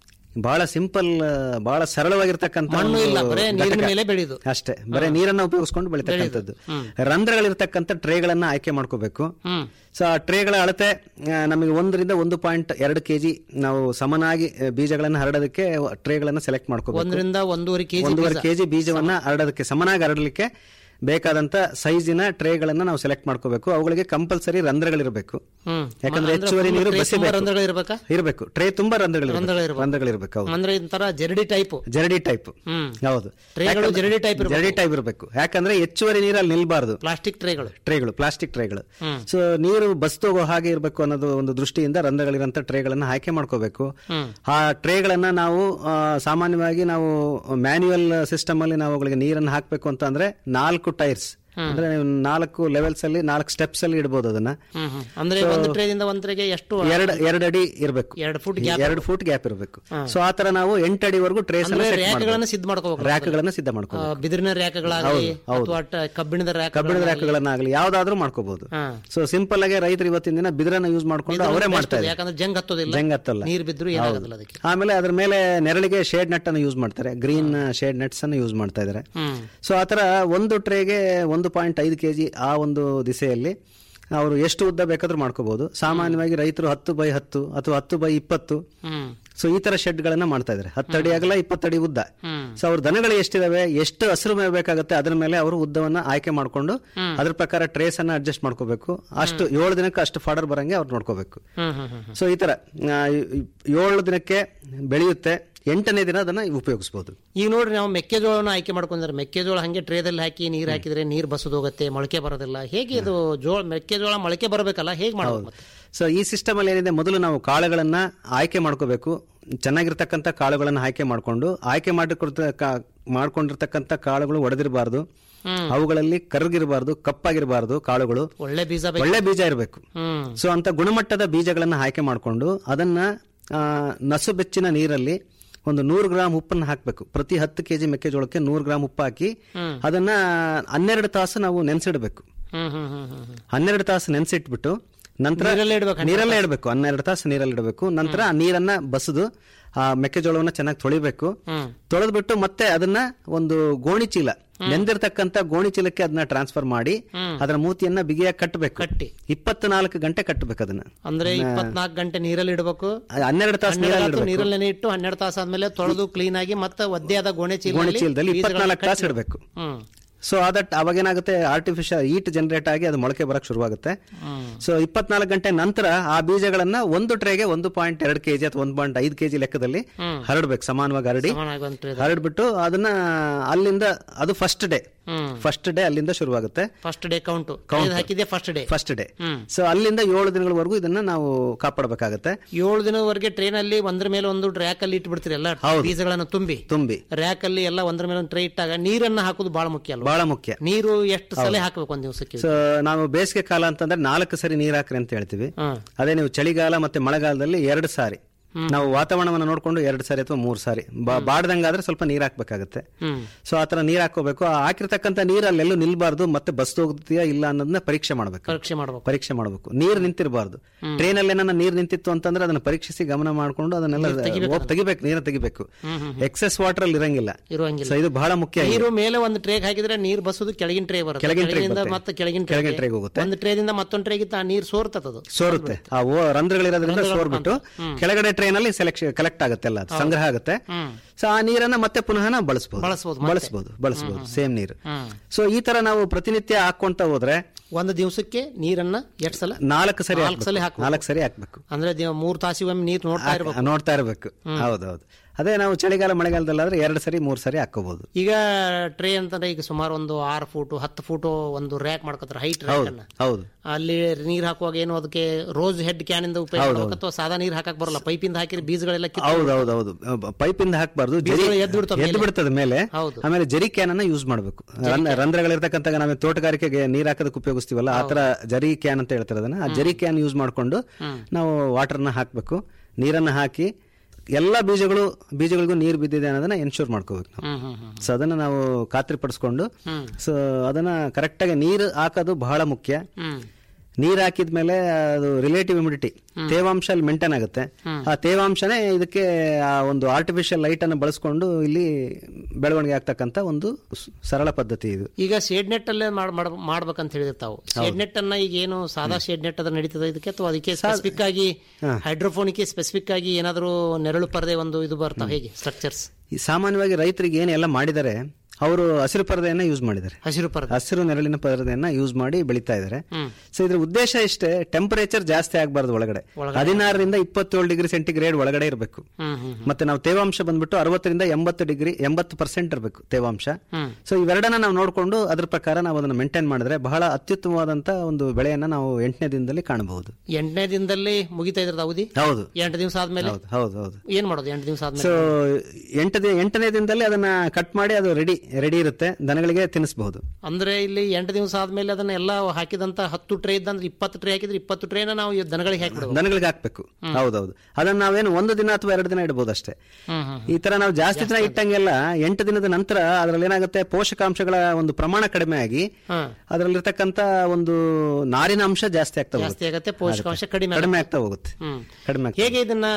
ಬಹಳ ಸಿಂಪಲ್ ಬಹಳ ಸರಳವಾಗಿರ್ತಕ್ಕಂಥ ಮಣ್ಣು ಒಂದು ಇಲ್ಲ ಬರೇ ನೀರಿನ ಘಟಕ. ಮೇಲೆ ಬೆಳೆಯುದು ಅಷ್ಟೇ ಬರೀ ನೀರನ್ನ ಉಪಯೋಗಿಸ್ಕೊಂಡು ಬೆಳಿತಕ್ಕಂಥದ್ದು ರಂಧ್ರಗಳಿರ್ತಕ್ಕಂಥ ಟ್ರೇಗಳನ್ನ ಆಯ್ಕೆ ಮಾಡ್ಕೋಬೇಕು ಹ್ಮ್ ಸೊ ಆ ಟ್ರೇಗಳ ಅಳತೆ ಆ, ನಮಗೆ ಒಂದರಿಂದ ಒಂದು ಪಾಯಿಂಟ್ ಎರಡು ಕೆಜಿ ನಾವು ಸಮನಾಗಿ ಆ, ಬೀಜಗಳನ್ನ ಹರಡೋದಕ್ಕೆ ಟ್ರೇಗಳನ್ನ ಸೆಲೆಕ್ಟ್ ಮಾಡ್ಕೋಬೇಕು ಒಂದರಿಂದ ಒಂದೂವರೆ ಕೆಜಿ ಒಂದೂವರೆ ಕೆಜಿ ಬೀಜವನ್ನ ಹರಡೋದಕ್ಕೆ ಸಮನಾಗಿ ಹರಡಲಿಕ್ಕೆ ಬೇಕಾದಂತ ಸೈಜಿನ ಟ್ರೇಗಳನ್ನ ನಾವು ಸೆಲೆಕ್ಟ್ ಮಾಡ್ಕೋಬೇಕು ಅವುಗಳಿಗೆ ಕಂಪಲ್ಸರಿ ರಂಧ್ರಗಳಿರಬೇಕು ಹ್ಮ್. ಯಾಕಂದ್ರೆ ಅಂದ್ರೆ ಹೆಚ್ಚುವರಿ full ನೀರು tray ತುಂಬಾ ಬಸಿಬೇಕು ರಂಧ್ರಗಳಿರ್ಬೇಕಾ? ಇರಬೇಕು ಟ್ರೇ ತುಂಬಾ ರಂಧ್ರಗಳಿರ್ಬೇಕು ರಂಧ್ರಗಳಿರ್ಬೇಕು. ರಂಧ್ರಗಳಿರ್ಬೇಕು ಹೌದು ಅಂದ್ರೆ ಇಂತರ ಜರಡಿ ಟೈಪ್ ಜರಡಿ ಟೈಪ್ ಹ್ಮ್ ಹೌದು ಟ್ರೇಗಳು ಯಾಕಂದ್ರೆ- ಜರಡಿ type ಇರ್ಬೇಕು. ಜರಡಿ ಟೈಪ್ ಇರಬೇಕು ಯಾಕಂದ್ರೆ ಹೆಚ್ಚುವರಿ ನೀರಲ್ಲಿ ನಿಲ್ಬಾರ್ದು ಪ್ಲಾಸ್ಟಿಕ್ ಟ್ರೇಗಳು ಟ್ರೇಗಳು ಪ್ಲಾಸ್ಟಿಕ್ ಟ್ರೇಗಳು ಹ್ಮ್. ಸೊ ನೀರು ಬಸ್ತೋಗೋ ಹಾಗೆ ಇರಬೇಕು ಅನ್ನೋದು ಒಂದು ದೃಷ್ಟಿಯಿಂದ ರಂಧ್ರಗಳಿರಂತ ಟ್ರೇಗಳನ್ನ ಆಯ್ಕೆ ಮಾಡ್ಕೋಬೇಕು ಹ್ಮ್. ಆ ಟ್ರೇಗಳನ್ನ ನಾವು ಆ, ಸಾಮಾನ್ಯವಾಗಿ ನಾವು ಮ್ಯಾನ್ಯುಯಲ್ ಸಿಸ್ಟಮ್ ಅಲ್ಲಿ ನಾವು ಅವುಗಳಿಗೆ ನೀರನ್ನು ಹಾಕಬೇಕು ಅಂತ ಅಂದ್ರೆ ನಾಲ್ಕು ಟೈರ್ಸ್ ಅಂದ್ರೆ ನೀವು ನಾಲ್ಕು ಲೆವೆಲ್ಸ್ ಅಲ್ಲಿ ನಾಲ್ಕು ಸ್ಟೆಪ್ಸ್ ಅಲ್ಲಿ ಇಡಬಹುದು ಅದನ್ನ ಹ್ಮ್ ಹ್ಮ್. ಅಂದ್ರೆ ಒಂದು ಟ್ರೇದಿಂದ ಒಂದ್ ಟ್ರೇಗೆ ಎಷ್ಟು ಎರಡು ಎರಡು ಅಡಿ ಇರಬೇಕು ಎರಡು ಫುಟ್ ಎರಡು ಫುಟ್ ಗ್ಯಾಪ್ ಇರಬೇಕು ಸೊ ಆ ತರ ನಾವು ಎಂಟು ಅಡಿವರೆಗೂ ಟ್ರೇಸ್ ಅಂದ್ರೆ ರ್ಯಾಕ್ಗಳನ್ನ ಸಿದ್ಧ ಮಾಡ್ಕೋಬೇಕು ರ್ಯಾಕ್ಗಳನ್ನ ಸಿದ್ಧ ಮಾಡ್ಕೋ ಆ, ಬಿದಿರಿನ ರ್ಯಾಕ್ಗಳಾಗಲಿ ಅಥವಾ ಟ- ಕಬ್ಬಿಣದ ರ್ಯಾಕ್ ಕಬ್ಬಿಣದ ರ್ಯಾಕ್ಗಳನ್ನಾಗಲಿ ಯಾವ್ದಾದ್ರೂ ಮಾಡ್ಕೋಬಹುದು ಹಾ. ಸೊ ಸಿಂಪಲ್ ಆಗಿ ರೈತರು ಇವತ್ತಿನ ದಿನ ಬಿದಿರನ್ನ ಯೂಸ್ ಮಾಡ್ಕೊಂಡು ಅವರೇ ಮಾಡ್ತಾ ಇದ್ದಾರೆ ಯಾಕಂದ್ರೆ ಜಂಗ್ ಹತ್ತೋದಿಲ್ಲ ಜಂಗ್ ಹತ್ತಲ್ಲ ನೀರ್ ಬಿದ್ರು ಏನಾಗೋದಿಲ್ಲ ಅದಕ್ಕೆ ಆಮೇಲೆ ಅದ್ರ ಮೇಲೆ ನೆರಳಿಗೆ ಶೇಡ್ ನೆಟ್ ಅನ್ನು ಯೂಸ್ ಮಾಡ್ತಾರೆ ಗ್ರೀನ್ ಶೇಡ್ ನೆಟ್ಸ್ ಅನ್ನು ಯೂಸ್ ಮಾಡ್ತಾ ಇದ್ದಾರೆ ಹ್ಮ್ ಸೊ ಆತರ ಒಂದು ಟ್ರೇಗೆ ಒಂದು ಪಾಯಿಂಟ್ ಐದು ಕೆಜಿ ಆ ಒಂದು ದಿಸೆಯಲ್ಲಿ ಅವರು ಎಷ್ಟು ಉದ್ದ ಬೇಕಾದ್ರೂ ಮಾಡ್ಕೋಬಹುದು ಸಾಮಾನ್ಯವಾಗಿ ರೈತರು ಹತ್ತು ಬೈ ಹತ್ತು ಅಥವಾ ಹತ್ತು ಬೈ ಇಪ್ಪತ್ತು ಹ್ಮ್ ಸೊ ಈ ತರ ಶೆಡ್ ಗಳನ್ನ ಮಾಡ್ತಾ ಇದ್ದಾರೆ ಹತ್ತು ಅಡಿ ಆಗಲ್ಲ ಇಪ್ಪತ್ತಡಿ ಉದ್ದ ಹ್ಮ್. ಸೊ ಅವ್ರ ದನಗಳು ಎಷ್ಟಿದಾವೆ ಎಷ್ಟು ಹಸಿರು ಮೇವು ಬೇಕಾಗುತ್ತೆ ಅದ್ರ ಮೇಲೆ ಅವರು ಉದ್ದವನ್ನ ಆಯ್ಕೆ ಮಾಡ್ಕೊಂಡು ಅದ್ರ ಪ್ರಕಾರ ಟ್ರೇಸ್ ಅನ್ನ ಅಡ್ಜಸ್ಟ್ ಮಾಡ್ಕೋಬೇಕು ಅಷ್ಟು ಏಳು ದಿನಕ್ಕೆ ಅಷ್ಟು ಫಾಡರ್ ಬರಂಗೆ ಅವ್ರು ನೋಡ್ಕೋಬೇಕು ಹ್ಮ್ ಹ್ಮ್ ಹ್ಮ್ ಸೊ ಈ ತರ ಆ, ಏಳು ದಿನಕ್ಕೆ ಬೆಳೆಯುತ್ತೆ ಎಂಟನೇ ದಿನ ಅದನ್ನ ಉಪಯೋಗಿಸಬಹುದು ಈಗ ನೋಡ್ರಿ ನಾವು ಮೆಕ್ಕೆಜೋಳನ ಆಯ್ಕೆ ಮಾಡ್ಕೊಂಡ್ರೆ ಮೆಕ್ಕೆಜೋಳ ಹಂಗೆ ಟ್ರೇದಲ್ಲಿ ಹಾಕಿ ನೀರ್ ಹಾಕಿದ್ರೆ ನೀರ್ ಬಸದು ಹೋಗುತ್ತೆ ಮೊಳಕೆ ಬರೋದಿಲ್ಲ ಹೇಗೆ ಇದು ಜೋಳ ಮೆಕ್ಕೆಜೋಳ ಮೊಳಕೆ ಬರಬೇಕಲ್ಲ ಹೇಗೆ ಮಾಡೋದು ಮತ್ತೆ? ಸೊ ಈ ಸಿಸ್ಟಮ್ ಅಲ್ಲಿ ಏನಿದೆ ಮೊದಲು ನಾವು ಕಾಳುಗಳನ್ನ ಆಯ್ಕೆ ಮಾಡ್ಕೋಬೇಕು ಚೆನ್ನಾಗಿರ್ತಕ್ಕಂಥ ಕಾಳುಗಳನ್ನ ಆಯ್ಕೆ ಮಾಡ್ಕೊಂಡು ಆಯ್ಕೆ ಮಾಡಿಕೊಡ್ತ ಕಾ- ಮಾಡ್ಕೊಂಡಿರ್ತಕ್ಕಂಥ ಕಾಳುಗಳು ಒಡೆದಿರಬಾರ್ದು ಅವುಗಳಲ್ಲಿ ಕರ್ಗಿರಬಾರ್ದು ಕಪ್ಪಾಗಿರಬಾರ್ದು ಕಾಳುಗಳು ಒಳ್ಳೆ ಬೀಜ ಬೇಕು ಒಳ್ಳೆ ಬೀಜ ಇರಬೇಕು ಹ್ಮ್ ಸೊ ಅಂತ ಗುಣಮಟ್ಟದ ಬೀಜಗಳನ್ನ ಆಯ್ಕೆ ಮಾಡಿಕೊಂಡು ಅದನ್ನ ಆ, ನಸು ಬೆಚ್ಚಿನ ನೀರಲ್ಲಿ ಒಂದು ನೂರು ಗ್ರಾಮ್ ಉಪ್ಪನ್ನು ಹಾಕಬೇಕು ಪ್ರತಿ ಹತ್ತು ಕೆಜಿ ಮೆಕ್ಕೆಜೋಳಕ್ಕೆ ನೂರು ಗ್ರಾಮ್ ಉಪ್ಪು ಹಾಕಿ ಅದನ್ನ ಹನ್ನೆರಡು ತಾಸು ನಾವು ನೆನೆಸಿಡಬೇಕು ಹ್ಮ್ ಹ್ಮ್ ಹ್ಮ್ ಹ್ಮ್ ಹ್ಮ್. ಹನ್ನೆರಡು ತಾಸು ನೆನೆಸಿಟ್ಬಿಟ್ಟು ನಂತರ ನೀರಲ್ಲೇ ಇಡ್ಬೇಕು ನೀರಲ್ಲೇ ಇಡಬೇಕು ಹನ್ನೆರಡು ತಾಸು ನೀರಲ್ಲಿ ಇಡಬೇಕು ನಂತರ ಆ ನೀರನ್ನ ಬಸದು ಆ ಮೆಕ್ಕೆಜೋಳವನ್ನ ಚೆನ್ನಾಗಿ ತೊಳಿಬೇಕು ಹ್ಮ್. ತೊಳೆದ್ಬಿಟ್ಟು ಮತ್ತೆ ಅದನ್ನ ಒಂದು ಗೋಣಿ ಚೀಲ ನೆಂದಿರ್ತಕ್ಕಂಥ ಗೋಣಿ ಚೀಲಕ್ಕೆ ಅದನ್ನ ಟ್ರಾನ್ಸ್ಫರ್ ಮಾಡಿ ಅದರ ಮೂತಿಯನ್ನ ಬಿಗಿಯಾಗಿ ಕಟ್ಟಬೇಕು ಕಟ್ಟಿ ಇಪ್ಪತ್ನಾಲ್ಕು ಗಂಟೆ ಕಟ್ಟಬೇಕು ಅದನ್ನ ಅಂದ್ರೆ ಇಪ್ಪತ್ನಾಲ್ಕು ಗಂಟೆ ನೀರಲ್ಲಿ ಇಡಬೇಕು ಹನ್ನೆರಡು ತಾಸು ನೀರಲ್ಲಿ ಹನ್ನೆರಡು ಇಡಬೇಕು ನೀರಲ್ಲೇ ಇಟ್ಟು ಹನ್ನೆರಡು ತಾಸು ಆದ್ಮೇಲೆ ತೊಳೆದು ಕ್ಲೀನ್ ಆಗಿ ಮತ್ತೆ ಒದ್ದೆಯಾದ ಗೋಣೆ ಚೀಲ ಗೋಣಿ ಚೀಲದಲ್ಲಿ ಇಪ್ಪತ್ನಾಲ್ಕು ತಾಸು ಇಡಬೇಕು ಹ್ಮ್ ಸೊ ಅದಟ್ ಅವಾಗೇನಾಗುತ್ತೆ ಆರ್ಟಿಫಿಷಿಯಲ್ ಈಟ್ ಜನರೇಟ್ ಆಗಿ ಅದು ಮೊಳಕೆ ಬರಕ್ ಶುರುವಾಗುತ್ತೆ ಸೊ ಇಪ್ಪತ್ನಾಲ್ಕು ಗಂಟೆ ನಂತರ ಆ ಬೀಜಗಳನ್ನ ಒಂದು ಟ್ರೇಗೆ ಒಂದು ಪಾಯಿಂಟ್ ಎರಡು ಕೆಜಿ ಅಥವಾ ಒಂದು ಪಾಯಿಂಟ್ ಐದು ಕೆಜಿ ಲೆಕ್ಕದಲ್ಲಿ ಹರಡ್ಬೇಕು ಸಮಾನವಾಗಿ ಹರಡಿ ಸಮಾನಾಗಿ ಒಂದ್ tray ದಲ್ಲಿ. ಹರಡ್ಬಿಟ್ಟು ಅದನ್ನ ಅಲ್ಲಿಂದ ಅದು first day hmm first day ಅಲ್ಲಿಂದ ಶುರುವಾಗುತ್ತೆ ಫಸ್ಟ್ ಡೇ ಕೌಂಟ್ ಹಾಕಿದ್ದೆ first day first day hmm. So ಅಲ್ಲಿಂದ ಏಳು ದಿನಗಳವರೆಗೂ ಇದನ್ನ ನಾವು ಕಾಪಾಡಬೇಕಾಗತ್ತೆ ಏಳು ದಿನದವರೆಗೆ ಟ್ರೈನ್ ಅಲ್ಲಿ ಒಂದ್ರ ಮೇಲೆ ಒಂದು ರ್ಯಾಕ್ ಅಲ್ಲಿ ಇಟ್ಬಿಡ್ತೀರಿ ಎಲ್ಲ ಹೌದು. ಬೀಜಗಳನ್ನು ತುಂಬಿ ತುಂಬಿ ರ್ಯಾಕ್ ಅಲ್ಲಿ ಎಲ್ಲ ಒಂದ್ರ ಮೇಲೆ ಒಂದು ಟ್ರೈ ಇಟ್ಟಾಗ ನೀರನ್ನ ಹಾಕೋದು ಬಹಳ ಮುಖ್ಯ ಅಲ್ವಾ ಬಹಳ ಮುಖ್ಯ ನೀರು ಎಷ್ಟು ಸಲ ಹಾಕ್ಬೇಕು ಒಂದ್ ದಿವಸಕ್ಕೆ ಸೊ ನಾವು ಬೇಸಿಗೆ ಕಾಲ ಅಂತಂದ್ರೆ ನಾಲ್ಕು ಸರಿ ನೀರ್ ಹಾಕ್ರಿ ಅಂತ ಹೇಳ್ತೀವಿ ಹ್ಮ್ ಅದೇ ನೀವು ಚಳಿಗಾಲ ಮತ್ತೆ ಮಳೆಗಾಲದಲ್ಲಿ ಎರಡು ಸಾರಿ ನಾವು ವಾತಾವರಣವನ್ನು ನೋಡ್ಕೊಂಡು ಎರಡು ಸಾರಿ ಅಥವಾ ಮೂರು ಸಾರಿ ಬಾ- ಬಾಡ್ದಂಗಾದ್ರೆ ಸ್ವಲ್ಪ ನೀರ್ ಹಾಕ್ಬೇಕಾಗತ್ತೆ ಹ್ಮ್ ಸೊ ಆತರ ನೀರ್ ಹಾಕೋಬೇಕು ಆ ಹಾಕಿರ್ತಕ್ಕಂಥ ನೀರ್ ಅಲ್ಲೆಲ್ಲೂ ನಿಲ್ಬಾರ್ದು ಮತ್ತೆ ಬಸ್ ಹೋಗ್ತೀಯಾ ಇಲ್ಲ ಅನ್ನೋದನ್ನ ಪರೀಕ್ಷೆ ಮಾಡ್ಬೇಕು ಪರೀಕ್ಷೆ ಮಾಡ್ಬೇಕು ಪರೀಕ್ಷೆ ಮಾಡಬೇಕು ನೀರ್ ನಿಂತಿರಬಾರ್ದು ಟ್ರೈನ್ ಅಲ್ಲಿ ಏನಾರ ನೀರ್ ನಿಂತಿತ್ತು ಅಂತಂದ್ರೆ ಅದನ್ನ ಪರೀಕ್ಷಿಸಿ ಗಮನ ಮಾಡ್ಕೊಂಡು ಅದನ್ನೆಲ್ಲ ಹೋಗ್ ತೆಗಿಬೇಕು ನೀರ ತೆಗಿಬೇಕು ಎಕ್ಸೆಸ್ ವಾಟರ್ ಅಲ್ಲಿ ಇರಂಗಿಲ್ಲ ಇರುವಂಗಿಲ್ಲ ಸೊ ಇದು ಬಹಳ ಮುಖ್ಯ ಆಗಿದೆ. ನೀರು ಮೇಲೆ ಒಂದು ಟ್ರೇಗ್ ಹಾಕಿದ್ರೆ ನೀರ್ ಬಸೋದು ಕೆಳಗಿನ ಟ್ರೇ ಬರುತ್ತೆ ಕೆಳಗಿನ tray ಕೆಳಗಿಂದ ಬರುತ್ತೆ. ಮತ್ತೆ ಕೆಳಗಿನ ಕೆಳಗಿನ ಟ್ರೇ tray ಗೆ ಹೋಗುತ್ತೆ. ಒಂದು ಟ್ರೇದಿಂದ ಮತ್ತೊಂದು ಟ್ರೇಗಿಂತ ಆ ನೀರ್ ಸೋರ್ತದದು ಸೋರುತ್ತೆ ಆ ಓ ರಂಧ್ರಗಳಿರೋದ್ರಿಂದ ಸೋರ್ಬಿಟ್ಟು ಕೆಳಗಡೆ ಟ್ರೈನ್ ಅಲ್ಲಿ ಸೆಲೆಕ್ಷನ್ ಕಲೆಕ್ಟ್ ಆಗುತ್ತೆ ಎಲ್ಲ ಅದು ಸಂಗ್ರಹ ಆಗುತ್ತೆ ಸೊ ಆ ನೀರನ್ನ ಮತ್ತೆ ಪುನಃ ನಾವು ಬಳಸಬಹುದು ಬಳಸ್ಬೋದು ಬಳಸಬಹುದು ಬಳಸಬಹುದು ಸೇಮ್ ನೀರು ಹ್ಮ್ ಸೊ ಈ ತರ ನಾವು ಪ್ರತಿನಿತ್ಯ ಹಾಕೊಂತ ಹೋದ್ರೆ ಒಂದು ದಿವಸಕ್ಕೆ ನೀರನ್ನ ಎಷ್ಟು ಸಲ ನಾಲ್ಕು ಸರಿ ನಾಲ್ಕು ಸಲ ಹಾಕ್ಬೇಕು. ನಾಲ್ಕು ಸರಿ ಹಾಕ್ಬೇಕು ಅಂದ್ರೆ ದಿ- ಮೂರ್ ತಾಸಿಗೊಮ್ಮೆ ನೀರ್ ನೋಡ್ತಾ ಇರ್ಬೇಕು ನೋಡ್ತಾ ಇರ್ಬೇಕು ಹೌದೌದು ಅದೇ ನಾವು ಚಳಿಗಾಲ ಮಳೆಗಾಲದಲ್ಲಾದ್ರೆ ಎರಡು ಸರಿ ಮೂರು ಸರಿ ಹಾಕೋಬಹುದು ಈಗ ಟ್ರೇ ಅಂತಂದ್ರೆ ಈಗ ಸುಮಾರು ಒಂದು ಆರು ಫೂಟು ಹತ್ತು ಫೂಟು ಒಂದು ರ್ಯಾಕ್ ಮಾಡ್ಕೊತಾರೆ ಹೈಟ್ ರ್ಯಾಕ್ ಹೌದು ಅನ್ನ ಹೌದು ಅಲ್ಲಿ ನೀರ್ ಹಾಕುವಾಗ ಏನು ಅದಕ್ಕೆ ರೋಸ್ ಹೆಡ್ ಕ್ಯಾನ್ ಇಂದ ಉಪಯೋಗ ಮಾಡ್ಬೇಕು ಅಥವಾ ಸಾದಾ ನೀರ್ ಹಾಕಕ್ ಬರಲ್ಲ ಪೈಪಿಂದ ಹಾಕಿದ್ರೆ ಬೀಜಗಳೆಲ್ಲ ಕಿತ್ತು ಹೌದು ಹೌದು ಹೌದು ಪೈಪ್ ಇಂದ ಹಾಕ್ಬಾರ್ದು ಜರಿ ಬೀಜಗಳು ಎದ್ದು ಬಿಡ್ತಾವೆ ಎದ್ದು ಬಿಡ್ತದ ಮೇಲೆ ಹೌದು. ಆಮೇಲೆ ಜರಿ ಕ್ಯಾನ್ ಅನ್ನ ಯೂಸ್ ಮಾಡಬೇಕು ರಂಧ್ರಗಳಿರ್ತಕ್ಕಂಥ ನಾವು ತೋಟಗಾರಿಕೆಗೆ ನೀರ್ ಹಾಕೋದಕ್ಕೆ ಉಪಯೋಗಿಸ್ತೀವಲ್ಲ ಆ ತರ ಜರಿ ಕ್ಯಾನ್ ಅಂತ ಹೇಳ್ತಾರೆ ಅದನ್ನ ಆ ಜರಿ ಕ್ಯಾನ್ ಯೂಸ್ ಮಾಡ್ಕೊಂಡು ನಾವು ವಾಟರ್ನ ಹಾಕ್ಬೇಕು ನೀರನ್ನ ಹಾಕಿ ಎಲ್ಲಾ ಬೀಜಗಳು ಬೀಜಗಳಿಗೂ ನೀರು ಬಿದ್ದಿದೆ ಅನ್ನೋದನ್ನ ಎನ್ಶೂರ್ ಮಾಡ್ಕೋಬೇಕು ನಾವು ಹ್ಮ್ ಹ್ಮ್ ಹ್ಮ್ ಸೊ ಅದನ್ನ ನಾವು ಖಾತ್ರಿ ಪಡಿಸ್ಕೊಂಡು ಸೊ ಅದನ್ನ ಕರೆಕ್ಟಾಗಿ ನೀರು ಹಾಕೋದು ಬಹಳ ಮುಖ್ಯ ಹ್ಮ್ ನೀರ್ ಹಾಕಿದ್ಮೇಲೆ ಅದು ರಿಲೇಟಿವ್ ಇಮ್ಯುನಿಟಿ ತೇವಾಂಶ ಅಲ್ಲಿ ಮೇಂಟೈನ್ ಆಗುತ್ತೆ ಆ ತೇವಾಂಶನೇ ಇದಕ್ಕೆ ಆ ಒಂದು ಆರ್ಟಿಫಿಷಿಯಲ್ ಲೈಟ್ ಅನ್ನು ಬಳಸ್ಕೊಂಡು ಇಲ್ಲಿ ಬೆಳವಣಿಗೆ ಆಗ್ತಕ್ಕಂತ ಒಂದು ಸ್- ಸರಳ ಪದ್ಧತಿ ಇದು ಈಗ ಶೇಡ್ ನೆಟ್ ಅಲ್ಲೇ ಮಾಡ್- ಮಾಡ್- ಮಾಡ್ಬೇಕಂತ ಹೇಳಿದ್ರೆ ತಾವು ಶೇಡ್ ನೆಟ್ ಅನ್ನ ಈಗ ಏನು ಸಾದಾ ಶೇಡ್ ನೆಟ್ ಅದ ನಡೀತದೆ ಇದಕ್ಕೆ ಅಥವಾ ಅದಕ್ಕೆ ಸ್ಪೆಸಿಫಿಕ್ ಆಗಿ ಹೈಡ್ರೋಫೋನಿಕ್ ಸ್ಪೆಸಿಫಿಕ್ ಆಗಿ ಏನಾದರೂ ನೆರಳು ಪರದೆ ಒಂದು ಇದು ಬರ್ತಾವ ಹೇಗೆ ಸ್ಟ್ರಕ್ಚರ್ಸ್ ಈ ಸಾಮಾನ್ಯವಾಗಿ ರೈತರಿಗೆ ಏನೆಲ್ಲ ಮಾಡಿದರೆ ಅವರು ಹಸಿರು ಪರದೆಯನ್ನ ಯೂಸ್ ಮಾಡಿದ್ದಾರೆ ಹಸಿರು ಪರದ ಹಸಿರು ನೆರಳಿನ ಪರದೆಯನ್ನ ಯೂಸ್ ಮಾಡಿ ಬೆಳೀತಾ ಇದ್ದಾರೆ ಹ್ಮ್. ಸೊ ಇದ್ರ ಉದ್ದೇಶ ಇಷ್ಟೇ ಟೆಂಪರೇಚರ್ ಜಾಸ್ತಿ ಆಗಬಾರ್ದು ಒಳಗಡೆ ಹದಿನಾರರಿಂದ ಇಪ್ಪತ್ತೇಳು ಡಿಗ್ರಿ ಸೆಂಟಿಗ್ರೇಡ್ ಒಳಗಡೆ ಇರಬೇಕು ಹ್ಮ್ ಹ್ಮ್ ಮತ್ತೆ ನಾವು ತೇವಾಂಶ ಬಂದ್ಬಿಟ್ಟು ಅರವತ್ತರಿಂದ ಎಂಬತ್ತು ಡಿಗ್ರಿ ಎಂಬತ್ತು ಪರ್ಸೆಂಟ್ ಇರಬೇಕು ತೇವಾಂಶ ಹ್ಮ್. ಸೊ ಇವೆರಡನ್ನ ನಾವು ನೋಡಿಕೊಂಡು ಅದ್ರ ಪ್ರಕಾರ ನಾವು ಅದನ್ನ ಮೇಂಟೈನ್ ಮಾಡಿದ್ರೆ ಬಹಳ ಅತ್ಯುತ್ತಮವಾದಂತ ಒಂದು ಬೆಳೆಯನ್ನ ನಾವು ಎಂಟನೇ ದಿನದಲ್ಲಿ ಕಾಣಬಹುದು ಎಂಟನೇ ದಿನದಲ್ಲಿ ಮುಗಿತಾ ಇದ್ರದ ಅವಧಿ ಹೌದು ಎಂಟು ದಿವಸ ಆದ್ಮೇಲೆ ಹೌದು ಹೌದು ಹೌದು ಏನ್ ಮಾಡೋದು ಎಂಟು ದಿವಸ ಆದ್ಮೇಲೆ ಸೊ ಎಂಟು ದಿ- ಎಂಟನೇ ದಿನದಲ್ಲಿ ಅದನ್ನ ಕಟ್ ಮಾಡಿ ಅದು ರೆಡಿ ರೆಡಿ ಇರುತ್ತೆ ದನಗಳಿಗೆ ತಿನ್ನಿಸಬಹುದು ಅಂದ್ರೆ ಇಲ್ಲಿ ಎಂಟು ದಿವಸ ಆದ್ಮೇಲೆ ಅದನ್ನ ಎಲ್ಲ ಹಾಕಿದಂತ ಹತ್ತು ಟ್ರೇ ಇದ್ದಂದ್ರೆ ಇಪ್ಪತ್ತು ಟ್ರೇ ಹಾಕಿದ್ರೆ ಇಪ್ಪತ್ತು ಟ್ರೇನ ನಾವು ಈ ದನಗಳಿಗೆ ಹಾಕಿಬಿಡ್ಬೋದು ದನಗಳಿಗೆ ಹಾಕ್ಬೇಕು ಹೌದೌದು ಅದನ್ನ ನಾವೇನು ಒಂದು ದಿನ ಅಥವಾ ಎರಡು ದಿನ ಇಡಬಹುದು ಅಷ್ಟೇ ಹ್ಮ್ ಹ್ಮ್ ಈ ತರ ನಾವು ಜಾಸ್ತಿ ದಿನ ಇಟ್ಟಂಗೆಲ್ಲ ಎಂಟು ದಿನದ ನಂತರ ಅದರಲ್ಲಿ ಏನಾಗುತ್ತೆ ಪೋಷಕಾಂಶಗಳ ಒಂದು ಪ್ರಮಾಣ ಕಡಿಮೆ ಆಗಿ ಹಾ ಅದರಲ್ಲಿರ್ತಕ್ಕಂತ ಒಂದು ನಾರಿನ ಅಂಶ ಜಾಸ್ತಿ ಆಗ್ತಾ ಜಾಸ್ತಿ ಹೋಗುತ್ತೆ ಆಗತ್ತೆ ಪೋಷಕಾಂಶ ಕಡಿಮೆ ಆಗುತ್ತೆ. ಕಡಿಮೆ ಆಗ್ತಾ ಹೋಗುತ್ತೆ ಹ್ಮ್ ಕಡಿಮೆ ಆಗ್ತಾ ಹೇಗೆ ಇದನ್ನ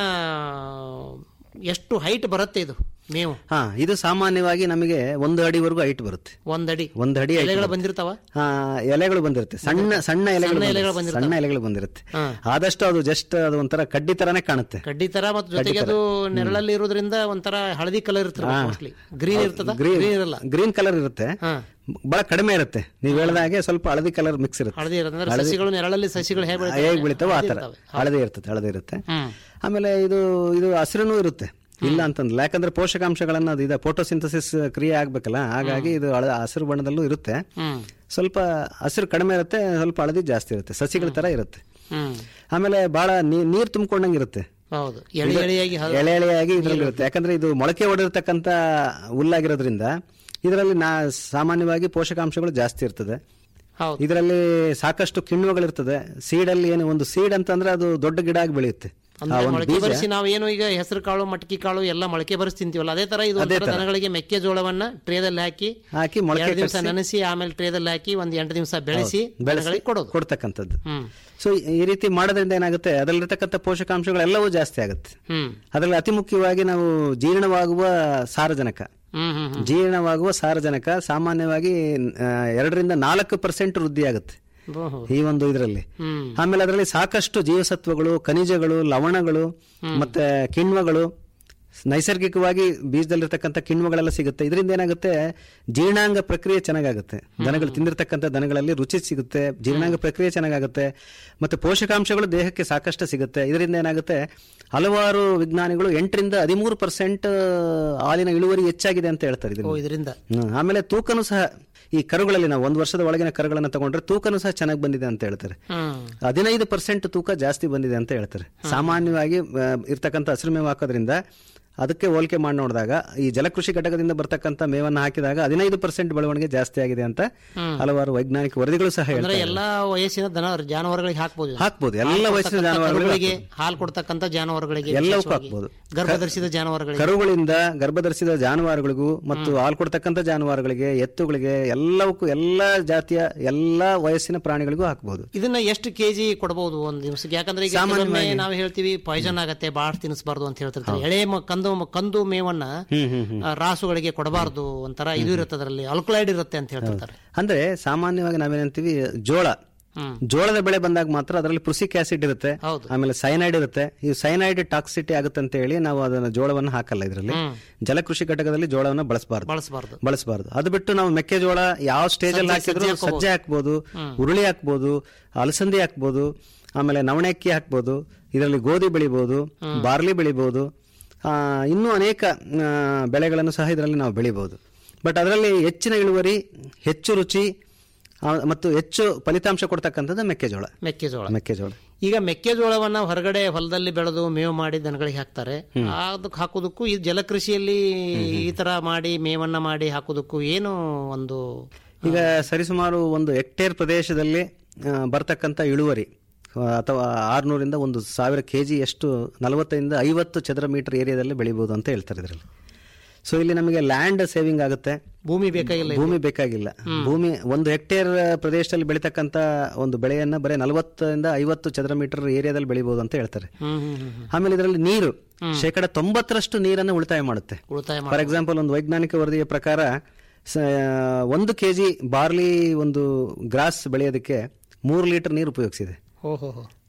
ಎಷ್ಟು ಹೈಟ್ ಬರುತ್ತೆ ಇದು ಮೇವು ಹಾ ಇದು ಸಾಮಾನ್ಯವಾಗಿ ನಮಗೆ ಒಂದು ಅಡಿವರೆಗೂ ಹೈಟ್ ಬರುತ್ತೆ ಒಂದಡಿ ಒಂದು ಅಡಿ height ಎಲೆಗಳು ಬರುತ್ತೆ. ಬಂದಿರ್ತಾವ ಹಾ ಎಲೆಗಳು ಬಂದಿರುತ್ತೆ ಸಣ್ಣ ಸಣ್ಣ ಎಲೆಗಳು ಎಲೆಗಳು ಬಂದಿರುತ್ತೆ. ಸಣ್ಣ ಎಲೆಗಳು ಬಂದಿರುತ್ತೆ ಹಾ. ಆದಷ್ಟು ಅದು ಜಸ್ಟ್ ಅದು ಒಂಥರ ಕಡ್ಡಿ ತರಾನೇ ಕಾಣುತ್ತೆ ಕಡ್ಡಿ ತರ ಮತ್ತು ಜೊತೆಗೆ ಅದು ನೆರಳಲ್ಲಿ ಇರೋದ್ರಿಂದ ಒಂಥರ ಹಳದಿ ಕಲರ್ ಇರ್ತದೆ ಮೋಸ್ಟ್ಲಿ ಗ್ರೀನ್ ಇರ್ತದ ಗ್ರೀನ್ ಇರಲ್ಲ ಗ್ರೀನ್ ಕಲರ್ ಇರುತ್ತೆ ಹಾ ಬಹಳ ಕಡಿಮೆ ಇರುತ್ತೆ ನೀವು ಹೇಳ್ದ ಹಾಗೆ ಸ್ವಲ್ಪ ಹಳದಿ ಕಲರ್ ಮಿಕ್ಸ್ ಇರುತ್ತೆ ಹಳದಿ ಇರುತ್ತೆ ಅಂದ್ರೆ ಸಸಿಗಳು ನೆರಳಲ್ಲಿ ಸಸಿಗಳು ಹೇಗೆ ಬೆಳಿತಾವೆ? ಹೇಗೆ ಬೆಳಿತಾವೋ ಆ ತರ ಇರ್ತವೆ. ಹಳದಿ ಇರ್ತದೆ ಹಳದಿ ಇರುತ್ತೆ ಹ್ಮ್ ಆಮೇಲೆ ಇದು ಇದು ಹಸಿರುನೂ ಇರುತ್ತೆ ಇಲ್ಲ ಅಂತಂದ್ರೆ ಯಾಕಂದ್ರೆ ಪೋಷಕಾಂಶಗಳನ್ನ ಅದು ಇದೆ ಫೋಟೋಸಿಂಥಸಿಸ್ ಕ್ರಿಯೆ ಆಗ್ಬೇಕಲ್ಲ ಹಾಗಾಗಿ ಇದು ಹಳ- ಹಸಿರು ಬಣ್ಣದಲ್ಲೂ ಇರುತ್ತೆ ಹ್ಮ್ ಸ್ವಲ್ಪ ಹಸಿರು ಕಡಿಮೆ ಇರುತ್ತೆ ಸ್ವಲ್ಪ ಹಳದಿ ಜಾಸ್ತಿ ಇರುತ್ತೆ ಸಸಿಗಳ ತರ ಇರುತ್ತೆ ಹ್ಮ್ ಆಮೇಲೆ ಬಹಳ ನೀರ್ ತುಂಬಿಕೊಂಡಂಗೆ ಇರುತ್ತೆ ಹೌದು ಎಳೆ ಎಳೆಯಾಗಿ ಹ- ಎಳೆ ಎಳೆಯಾಗಿ ಇದರಲ್ಲಿ ಇರುತ್ತೆ ಯಾಕಂದ್ರೆ ಇದು ಮೊಳಕೆ ಹೊಡೆದಿರ್ತಕ್ಕಂಥ ಹುಲ್ಲಾಗಿರೋದ್ರಿಂದ ಇದರಲ್ಲಿ ನಾ ಸಾಮಾನ್ಯವಾಗಿ ಪೋಷಕಾಂಶಗಳು ಜಾಸ್ತಿ ಇರ್ತದೆ ಹೌದು ಇದರಲ್ಲಿ ಸಾಕಷ್ಟು ಕಿಣ್ವಗಳಿರ್ತದೆ ಸೀಡಲ್ಲಿ ಏನು ಒಂದು ಸೀಡ್ ಅಂತಂದ್ರೆ ಅದು ದೊಡ್ಡ ಗಿಡ ಆಗಿ ಬೆಳೆಯುತ್ತೆ ಆ ಅಂದ್ರೆ ಒಂದು ಮೊಳಕೆ ಬೀಜ ಬರಿಸಿ ನಾವು ಏನು ಈಗ ಹೆಸರು ಕಾಳು ಮಟಕಿ ಕಾಳು ಎಲ್ಲ ಮೊಳಕೆ ಬರಿಸಿ ತಿಂತೀವಲ್ಲ ಅದೇ ತರ ಇದು ಒಂಥರ ದನಗಳಿಗೆ ಮೆಕ್ಕೆಜೋಳವನ್ನ ಟ್ರೇದಲ್ಲಿ ಹಾಕಿ ಹಾಕಿ ಮೊಳಕೆ ಎರಡು ದಿವಸ ನೆನೆಸಿ ಆಮೇಲೆ ಟ್ರೇದಲ್ಲಿ ಹಾಕಿ ಒಂದ್ ಎಂಟು ದಿವಸ ಬೆಳೆಸಿ ಬೆಳೆಸಿ ದನಗಳಿಗೆ ಕೊಡೋದು ಕೊಡ್ತಕ್ಕಂಥದ್ದು ಹ್ಮ್ ಸೊ ಈ ರೀತಿ ಮಾಡೋದ್ರಿಂದ ಏನಾಗುತ್ತೆ ಅದರಲ್ಲಿರ್ತಕ್ಕಂಥ ಪೋಷಕಾಂಶಗಳೆಲ್ಲವೂ ಜಾಸ್ತಿ ಆಗುತ್ತೆ ಹ್ಮ್ ಅದರಲ್ಲಿ ಅತಿ ಮುಖ್ಯವಾಗಿ ನಾವು ಜೀರ್ಣವಾಗುವ ಸಾರಜನಕ ಹ್ಮ್ ಹ್ಮ್ ಹ್ಮ್ ಜೀರ್ಣವಾಗುವ ಸಾರಜನಕ ಸಾಮಾನ್ಯವಾಗಿ ಆ, ಎರಡರಿಂದ ನಾಲ್ಕು ಪರ್ಸೆಂಟ್ ವೃದ್ಧಿ ಆಗುತ್ತೆ ಓಹೋ. ಈ ಒಂದು ಇದರಲ್ಲಿ ಹ್ಮ್ ಆಮೇಲೆ ಅದರಲ್ಲಿ ಸಾಕಷ್ಟು ಜೀವಸತ್ವಗಳು ಖನಿಜಗಳು ಲವಣಗಳು ಮತ್ತೆ ಕಿಣ್ವಗಳು ನೈಸರ್ಗಿಕವಾಗಿ ಬೀಜದಲ್ಲಿರ್ತಕ್ಕಂಥ ಕಿಣ್ವಗಳೆಲ್ಲ ಸಿಗುತ್ತೆ ಇದರಿಂದ ಏನಾಗುತ್ತೆ ಜೀರ್ಣಾಂಗ ಪ್ರಕ್ರಿಯೆ ಚೆನ್ನಾಗಾಗುತ್ತೆ ದನಗಳು ತಿಂದಿರ್ತಕ್ಕಂಥ ದನಗಳಲ್ಲಿ ರುಚಿ ಸಿಗುತ್ತೆ ಜೀರ್ಣಾಂಗ ಪ್ರಕ್ರಿಯೆ ಚೆನ್ನಾಗಾಗುತ್ತೆ ಮತ್ತೆ ಪೋಷಕಾಂಶಗಳು ದೇಹಕ್ಕೆ ಸಾಕಷ್ಟು ಸಿಗುತ್ತೆ ಇದರಿಂದ ಏನಾಗುತ್ತೆ ಹಲವಾರು ವಿಜ್ಞಾನಿಗಳು ಎಂಟರಿಂದ ಹದಿಮೂರು ಪರ್ಸೆಂಟ್ ಹಾಲಿನ ಇಳುವರಿ ಹೆಚ್ಚಾಗಿದೆ ಅಂತ ಹೇಳ್ತಾರೆ ಓ ಇದರಿಂದ ಇದರಿಂದ ಹ್ಮ್. ಆಮೇಲೆ ತೂಕನೂ ಸಹ ಈ ಕರುಗಳಲ್ಲಿ ನಾವು ಒಂದು ವರ್ಷದ ಒಳಗಿನ ಕರುಗಳನ್ನ ತಗೊಂಡ್ರೆ ತೂಕನೂ ಸಹ ಚೆನ್ನಾಗಿ ಬಂದಿದೆ ಅಂತ ಹೇಳ್ತಾರೆ ಹ್ಮ್ ಹದಿನೈದು ಪರ್ಸೆಂಟ್ ತೂಕ ಜಾಸ್ತಿ ಬಂದಿದೆ ಅಂತ ಹೇಳ್ತಾರೆ ಸಾಮಾನ್ಯವಾಗಿ ಆ, ಇರ್ತಕ್ಕಂಥ ಹಸಿರು ಮೇವು ಹಾಕೋದ್ರಿಂದ ಅದಕ್ಕೆ ಹೋಲಿಕೆ ಮಾಡಿ ನೋಡಿದಾಗ ಈ ಜಲಕೃಷಿ ಘಟಕದಿಂದ ಬರ್ತಕ್ಕಂಥ ಮೇವನ್ನ ಹಾಕಿದಾಗ ಹದಿನೈದು ಪರ್ಸೆಂಟ್ ಬೆಳವಣಿಗೆ ಜಾಸ್ತಿ ಆಗಿದೆ ಅಂತ ಹಲವಾರು ವೈಜ್ಞಾನಿಕ ವರದಿಗಳು ಸಹ ಅಂದ್ರೆ ಹೇಳ್ತಾರೆ ಎಲ್ಲಾ ವಯಸ್ಸಿನ ದನ ಜಾನುವಾರುಗಳಿಗೆ ಹಾಕ್ಬೋದು ಇದನ್ನ. ಹಾಕ್ಬೋದು ಎಲ್ಲ ಹಾಲು ವಯಸ್ಸಿನ ಕೊಡ್ತಕ್ಕಂಥ ಜಾನುವಾರುಗಳಿಗೆ ಕರುಗಳಿಗೆ ಹಾಲು ಕೊಡ್ತಕ್ಕಂಥ ಜಾನುವಾರುಗಳಿಗೆ ಎಲ್ಲವಕ್ಕೂ ವಿಶೇಷವಾಗಿ. ಹಾಕ್ಬೋದು. ಗರ್ಭಧರಿಸಿದ ಜಾನುವಾರುಗಳಿಗೆ ಕರುಗಳಿಂದ ಗರ್ಭಧರಿಸಿದ ಜಾನುವಾರುಗಳಿಗೂ ಮತ್ತು ಹಾಲು ಕೊಡ್ತಕ್ಕಂಥ ಜಾನುವಾರುಗಳಿಗೆ ಎತ್ತುಗಳಿಗೆ ಎಲ್ಲವಕ್ಕೂ ಎಲ್ಲ ಜಾತಿಯ ಎಲ್ಲ ವಯಸ್ಸಿನ ಪ್ರಾಣಿಗಳಿಗೂ ಹಾಕ್ಬೋದು ಇದನ್ನ ಎಷ್ಟು ಕೆಜಿ ಕೊಡಬಹುದು ಒಂದು ದಿವಸಕ್ಕೆ ಯಾಕಂದ್ರೆ ಈಗ ಕೆಲವೊಮ್ಮೆ ನಾವು ಹೇಳ್ತೀವಿ ಪಾಯ್ಸನ್ ಆಗತ್ತೆ ಬಾಳ್ ತಿನ್ನಿಸಬಾರ್ದು ಅಂತ ಹೇಳ್ತಿರ್ತಾರೆ ಎಳೆ ಮ- ಕಂದು ಕಂದು ಮೇವನ್ನ ಆ, ರಾಸುಗಳಿಗೆ ಕೊಡಬಾರ್ದು ಒಂಥರ ಇದು ಇರುತ್ತೆ ಅದರಲ್ಲಿ ಅಲ್ಕೊಲೈಡ್ ಇರುತ್ತೆ ಅಂತ ಹೇಳ್ತಿರ್ತಾರೆ ಅಂದ್ರೆ ಸಾಮಾನ್ಯವಾಗಿ ನಾವೇನಂತೀವಿ ಜೋಳ ಹ್ಮ್ ಜೋಳದ ಬೆಳೆ ಬಂದಾಗ ಮಾತ್ರ ಅದರಲ್ಲಿ ಪೃಸಿಕ್ ಆಸಿಡ್ ಇರುತ್ತೆ ಹೌದು. ಆಮೇಲೆ ಸೈನೈಡ್ ಇರುತ್ತೆ ಈ ಸೈನೈಡ್ ಟಾಕ್ಸಿಟಿ ಆಗುತ್ತೆ ಅಂತ ಹೇಳಿ ನಾವು ಅದನ್ನ ಜೋಳವನ್ನು ಹಾಕಲ್ಲ ಇದರಲ್ಲಿ ಹ್ಮ್. ಜಲಕೃಷಿ ಘಟಕದಲ್ಲಿ ಜೋಳವನ್ನು ಬಳಸಬಾರ್ದು ಬಳಸಬಾರ್ದು ಬಳಸಬಾರ್ದು ಅದು ಬಿಟ್ಟು ನಾವು ಮೆಕ್ಕೆಜೋಳ ಯಾವ ಸ್ಟೇಜ್ ಅಲ್ಲಿ ಹಾಕಿದ್ರು ಸಜ್ಜೆ ಹಾಕ್ಬೋದು ಉರುಳಿ ಹಾಕ್ಬೋದು ಅಲಸಂದಿ ಹಾಕ್ಬೋದು ಆಮೇಲೆ ನವಣೆ ಅಕ್ಕಿ ಹಾಕ್ಬೋದು ಇದರಲ್ಲಿ ಗೋಧಿ ಬೆಳಿಬೋದು ಬಾರ್ಲಿ ಬೆಳಿಬೋದು ಆ, ಇನ್ನೂ ಅನೇಕ ಆ, ಬೆಳೆಗಳನ್ನು ಸಹ ಇದರಲ್ಲಿ ನಾವು ಬೆಳಿಬೋದು ಬಟ್ ಅದರಲ್ಲಿ ಹೆಚ್ಚಿನ ಇಳುವರಿ ಹೆಚ್ಚು ರುಚಿ ಆ, ಮತ್ತು ಹೆಚ್ಚು ಫಲಿತಾಂಶ ಕೊಡ್ತಕ್ಕಂಥದ್ದು ಮೆಕ್ಕೆಜೋಳ ಮೆಕ್ಕೆಜೋಳ ಮೆಕ್ಕೆಜೋಳ ಈಗ ಮೆಕ್ಕೆಜೋಳವನ್ನ ಹೊರಗಡೆ ಹೊಲದಲ್ಲಿ ಬೆಳೆದು ಮೇವು ಮಾಡಿ ದನಗಳಿಗೆ ಹಾಕ್ತಾರೆ ಅದಕ್ಕೆ ಹಾಕೋದಕ್ಕೂ ಈ ಜಲಕೃಷಿಯಲ್ಲಿ ಈ ತರ ಮಾಡಿ ಮೇವನ್ನ ಮಾಡಿ ಹಾಕೋದಕ್ಕೂ ಏನು ಒಂದು ಈಗ ಸರಿಸುಮಾರು ಒಂದು ಹೆಕ್ಟೇರ್ ಪ್ರದೇಶದಲ್ಲಿ ಆ, ಬರ್ತಕ್ಕಂಥ ಇಳುವರಿ ಆ, ಅಥವಾ ಆರ್ನೂರಿಂದ ಒಂದು ಸಾವಿರ ಕೆ ಜಿ ಎಷ್ಟು ನಲವತ್ತರಿಂದ ಐವತ್ತು ಚದರ ಮೀಟರ್ ಏರಿಯಾದಲ್ಲಿ ಬೆಳಿಬೋದು ಅಂತ ಹೇಳ್ತಾರೆ ಇದರಲ್ಲಿ ಸೊ ಇಲ್ಲಿ ನಮಗೆ ಲ್ಯಾಂಡ್ ಸೇವಿಂಗ್ ಆಗುತ್ತೆ ಭೂಮಿ ಬೇಕಾಗಿಲ್ಲ ಭೂಮಿ ಬೇಕಾಗಿಲ್ಲ ಭೂಮಿ ಒಂದು ಹೆಕ್ಟೇರ್ ಪ್ರದೇಶದಲ್ಲಿ ಬೆಳೀತಕ್ಕಂಥ ಒಂದು ಬೆಳೆಯನ್ನ ಬರೀ ನಲವತ್ತರಿಂದ ಐವತ್ತು ಚದರ ಮೀಟರ್ ಏರಿಯಾದಲ್ಲಿ ಬೆಳಿಬೋದು ಅಂತ ಹೇಳ್ತಾರೆ ಹ್ಮ್ ಹ್ಮ್ ಹ್ಮ್ ಹ್ಮ್. ಆಮೇಲೆ ಇದರಲ್ಲಿ ನೀರು ಶೇಕಡ ತೊಂಬತ್ತರಷ್ಟು ನೀರನ್ನು ಉಳಿತಾಯ ಮಾಡುತ್ತೆ ಉಳಿತಾಯ ಮಾಡಿ ಫಾರ್ ಎಕ್ಸಾಂಪಲ್ ಒಂದು ವೈಜ್ಞಾನಿಕ ವರದಿಯ ಪ್ರಕಾರ ಸ- ಒಂದು ಕೆಜಿ ಬಾರ್ಲಿ ಒಂದು ಗ್ರಾಸ್ ಬೆಳೆಯೋದಕ್ಕೆ ಮೂರು ಲೀಟರ್ ನೀರು ಉಪಯೋಗಿಸಿದೆ ಓಹೋ ಹೋ.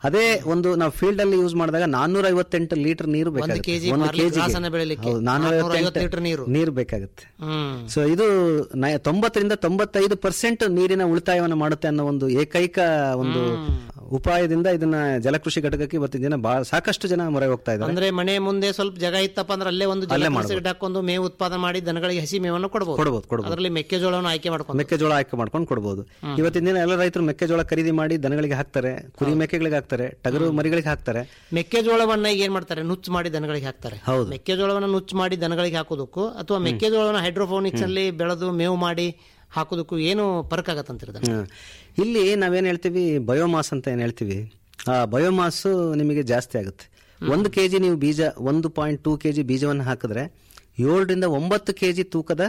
ಅದೇ ಒಂದು ನಾವು ಫೀಲ್ಡ್ ಅಲ್ಲಿ ಯೂಸ್ ಮಾಡಿದಾಗ ನಾನ್ನೂರ ಐವತ್ತೆಂಟು ಲೀಟರ್ ನೀರು ಬೇಕಾಗುತ್ತೆ kg ಒಂದು barley ಕೆಜಿಗೆ ಗ್ರಾಸನ್ನ ಬೆಳಿಲಿಕ್ಕೆ ಹೌದು, 450 ಲೀಟರ್ ನಾನ್ನೂರ ನೀರು. ನೀರು ಬೇಕಾಗುತ್ತೆ ಹ್ಮ್ ಸೊ ಇದು ನ- ತೊಂಬತ್ತರಿಂದ ತೊಂಬತ್ತೈದು ಪರ್ಸೆಂಟ್ ನೀರಿನ ಉಳಿತಾಯವನ್ನು ಮಾಡುತ್ತೆ ಅನ್ನೋ ಒಂದು ಏಕೈಕ ಒಂದು ಉಪಾಯದಿಂದ ಇದನ್ನ ಜಲಕೃಷಿ ಘಟಕಕ್ಕೆ ಇವತ್ತಿನ ದಿನ ಬಹಳ ಸಾಕಷ್ಟು ಜನ ಮೊರೆ ಹೋಗ್ತಾ ಇದ್ದಾರೆ ಅಂದ್ರೆ ಮನೆ ಮುಂದೆ ಸ್ವಲ್ಪ ಜಾಗ ಇತ್ತಪ್ಪ ಅಂದ್ರೆ ಅಲ್ಲೇ ಒಂದು ಜಲಕೃಷಿ ಗಿಡ ಹಾಕೊಂಡು ಮೇವು ಉತ್ಪಾದನೆ ಮಾಡಿ ದನಗಳಿಗೆ ಹಸಿ ಮೇವನ್ನು ಕೊಡಬಹುದು ಕೊಡ್ಬೋದು ಕೊಡ್ಬೋದು ಅದರಲ್ಲಿ ಮೆಕ್ಕೆಜೋಳವನ್ನು ಆಯ್ಕೆ ಮಾಡ್ಕೊಂಡು ಮೆಕ್ಕೆಜೋಳ ಆಯ್ಕೆ ಮಾಡ್ಕೊಂಡು ಕೊಡ್ಬೋದು ಇವತ್ತಿನ ದಿನ ಎಲ್ಲ ರೈತರು ಮೆಕ್ಕೆಜೋಳ ಖರೀದಿ ಮಾಡಿ ದನಗಳಿಗೆ ಹಾಕ್ತಾರೆ ಕುರಿ ಮೇಕೆಗಳಿಗೆ ಹಾಕ್ತಾರೆ ಟಗರು ಮರಿಗಳಿಗೆ ಹಾಕ್ತಾರೆ ಮೆಕ್ಕೆಜೋಳವನ್ನ ಈಗ ಏನ್ ಮಾಡ್ತಾರೆ ನುಚ್ಚು ಮಾಡಿ ದನಗಳಿಗೆ ಹಾಕ್ತಾರೆ ಹೌದು. ಮೆಕ್ಕೆಜೋಳವನ್ನ ನುಚ್ಚು ಮಾಡಿ ದನಗಳಿಗೆ ಹಾಕೋದಕ್ಕೂ ಅಥವಾ ಮೆಕ್ಕೆಜೋಳವನ್ನ ಹೈಡ್ರೋಫೋನಿಕ್ಸ್ ಅಲ್ಲಿ ಬೆಳೆದು ಮೇವು ಮಾಡಿ ಹಾಕೋದಕ್ಕೂ ಏನು ಫರಕ್ ಆಗತ್ತಂತೀರಿ ಅದನ್ನ? ಹ್ಮ್. ಇಲ್ಲಿ ನಾವೇನ್ ಹೇಳ್ತೀವಿ ಬಯೋಮಾಸ್ ಅಂತ ಏನ್ ಹೇಳ್ತೀವಿ ಆ ಬಯೋಮಾಸ್ ನಿಮಗೆ ಜಾಸ್ತಿ ಆಗುತ್ತೆ ಒಂದು ಕೆಜಿ ನೀವು ಬೀಜ ಒಂದು ಪಾಯಿಂಟ್ ಟೂ ಕೆಜಿ ಬೀಜವನ್ನು ಹಾಕಿದ್ರೆ ಏಳರಿಂದ ಒಂಬತ್ತು ಕೆಜಿ ತೂಕದ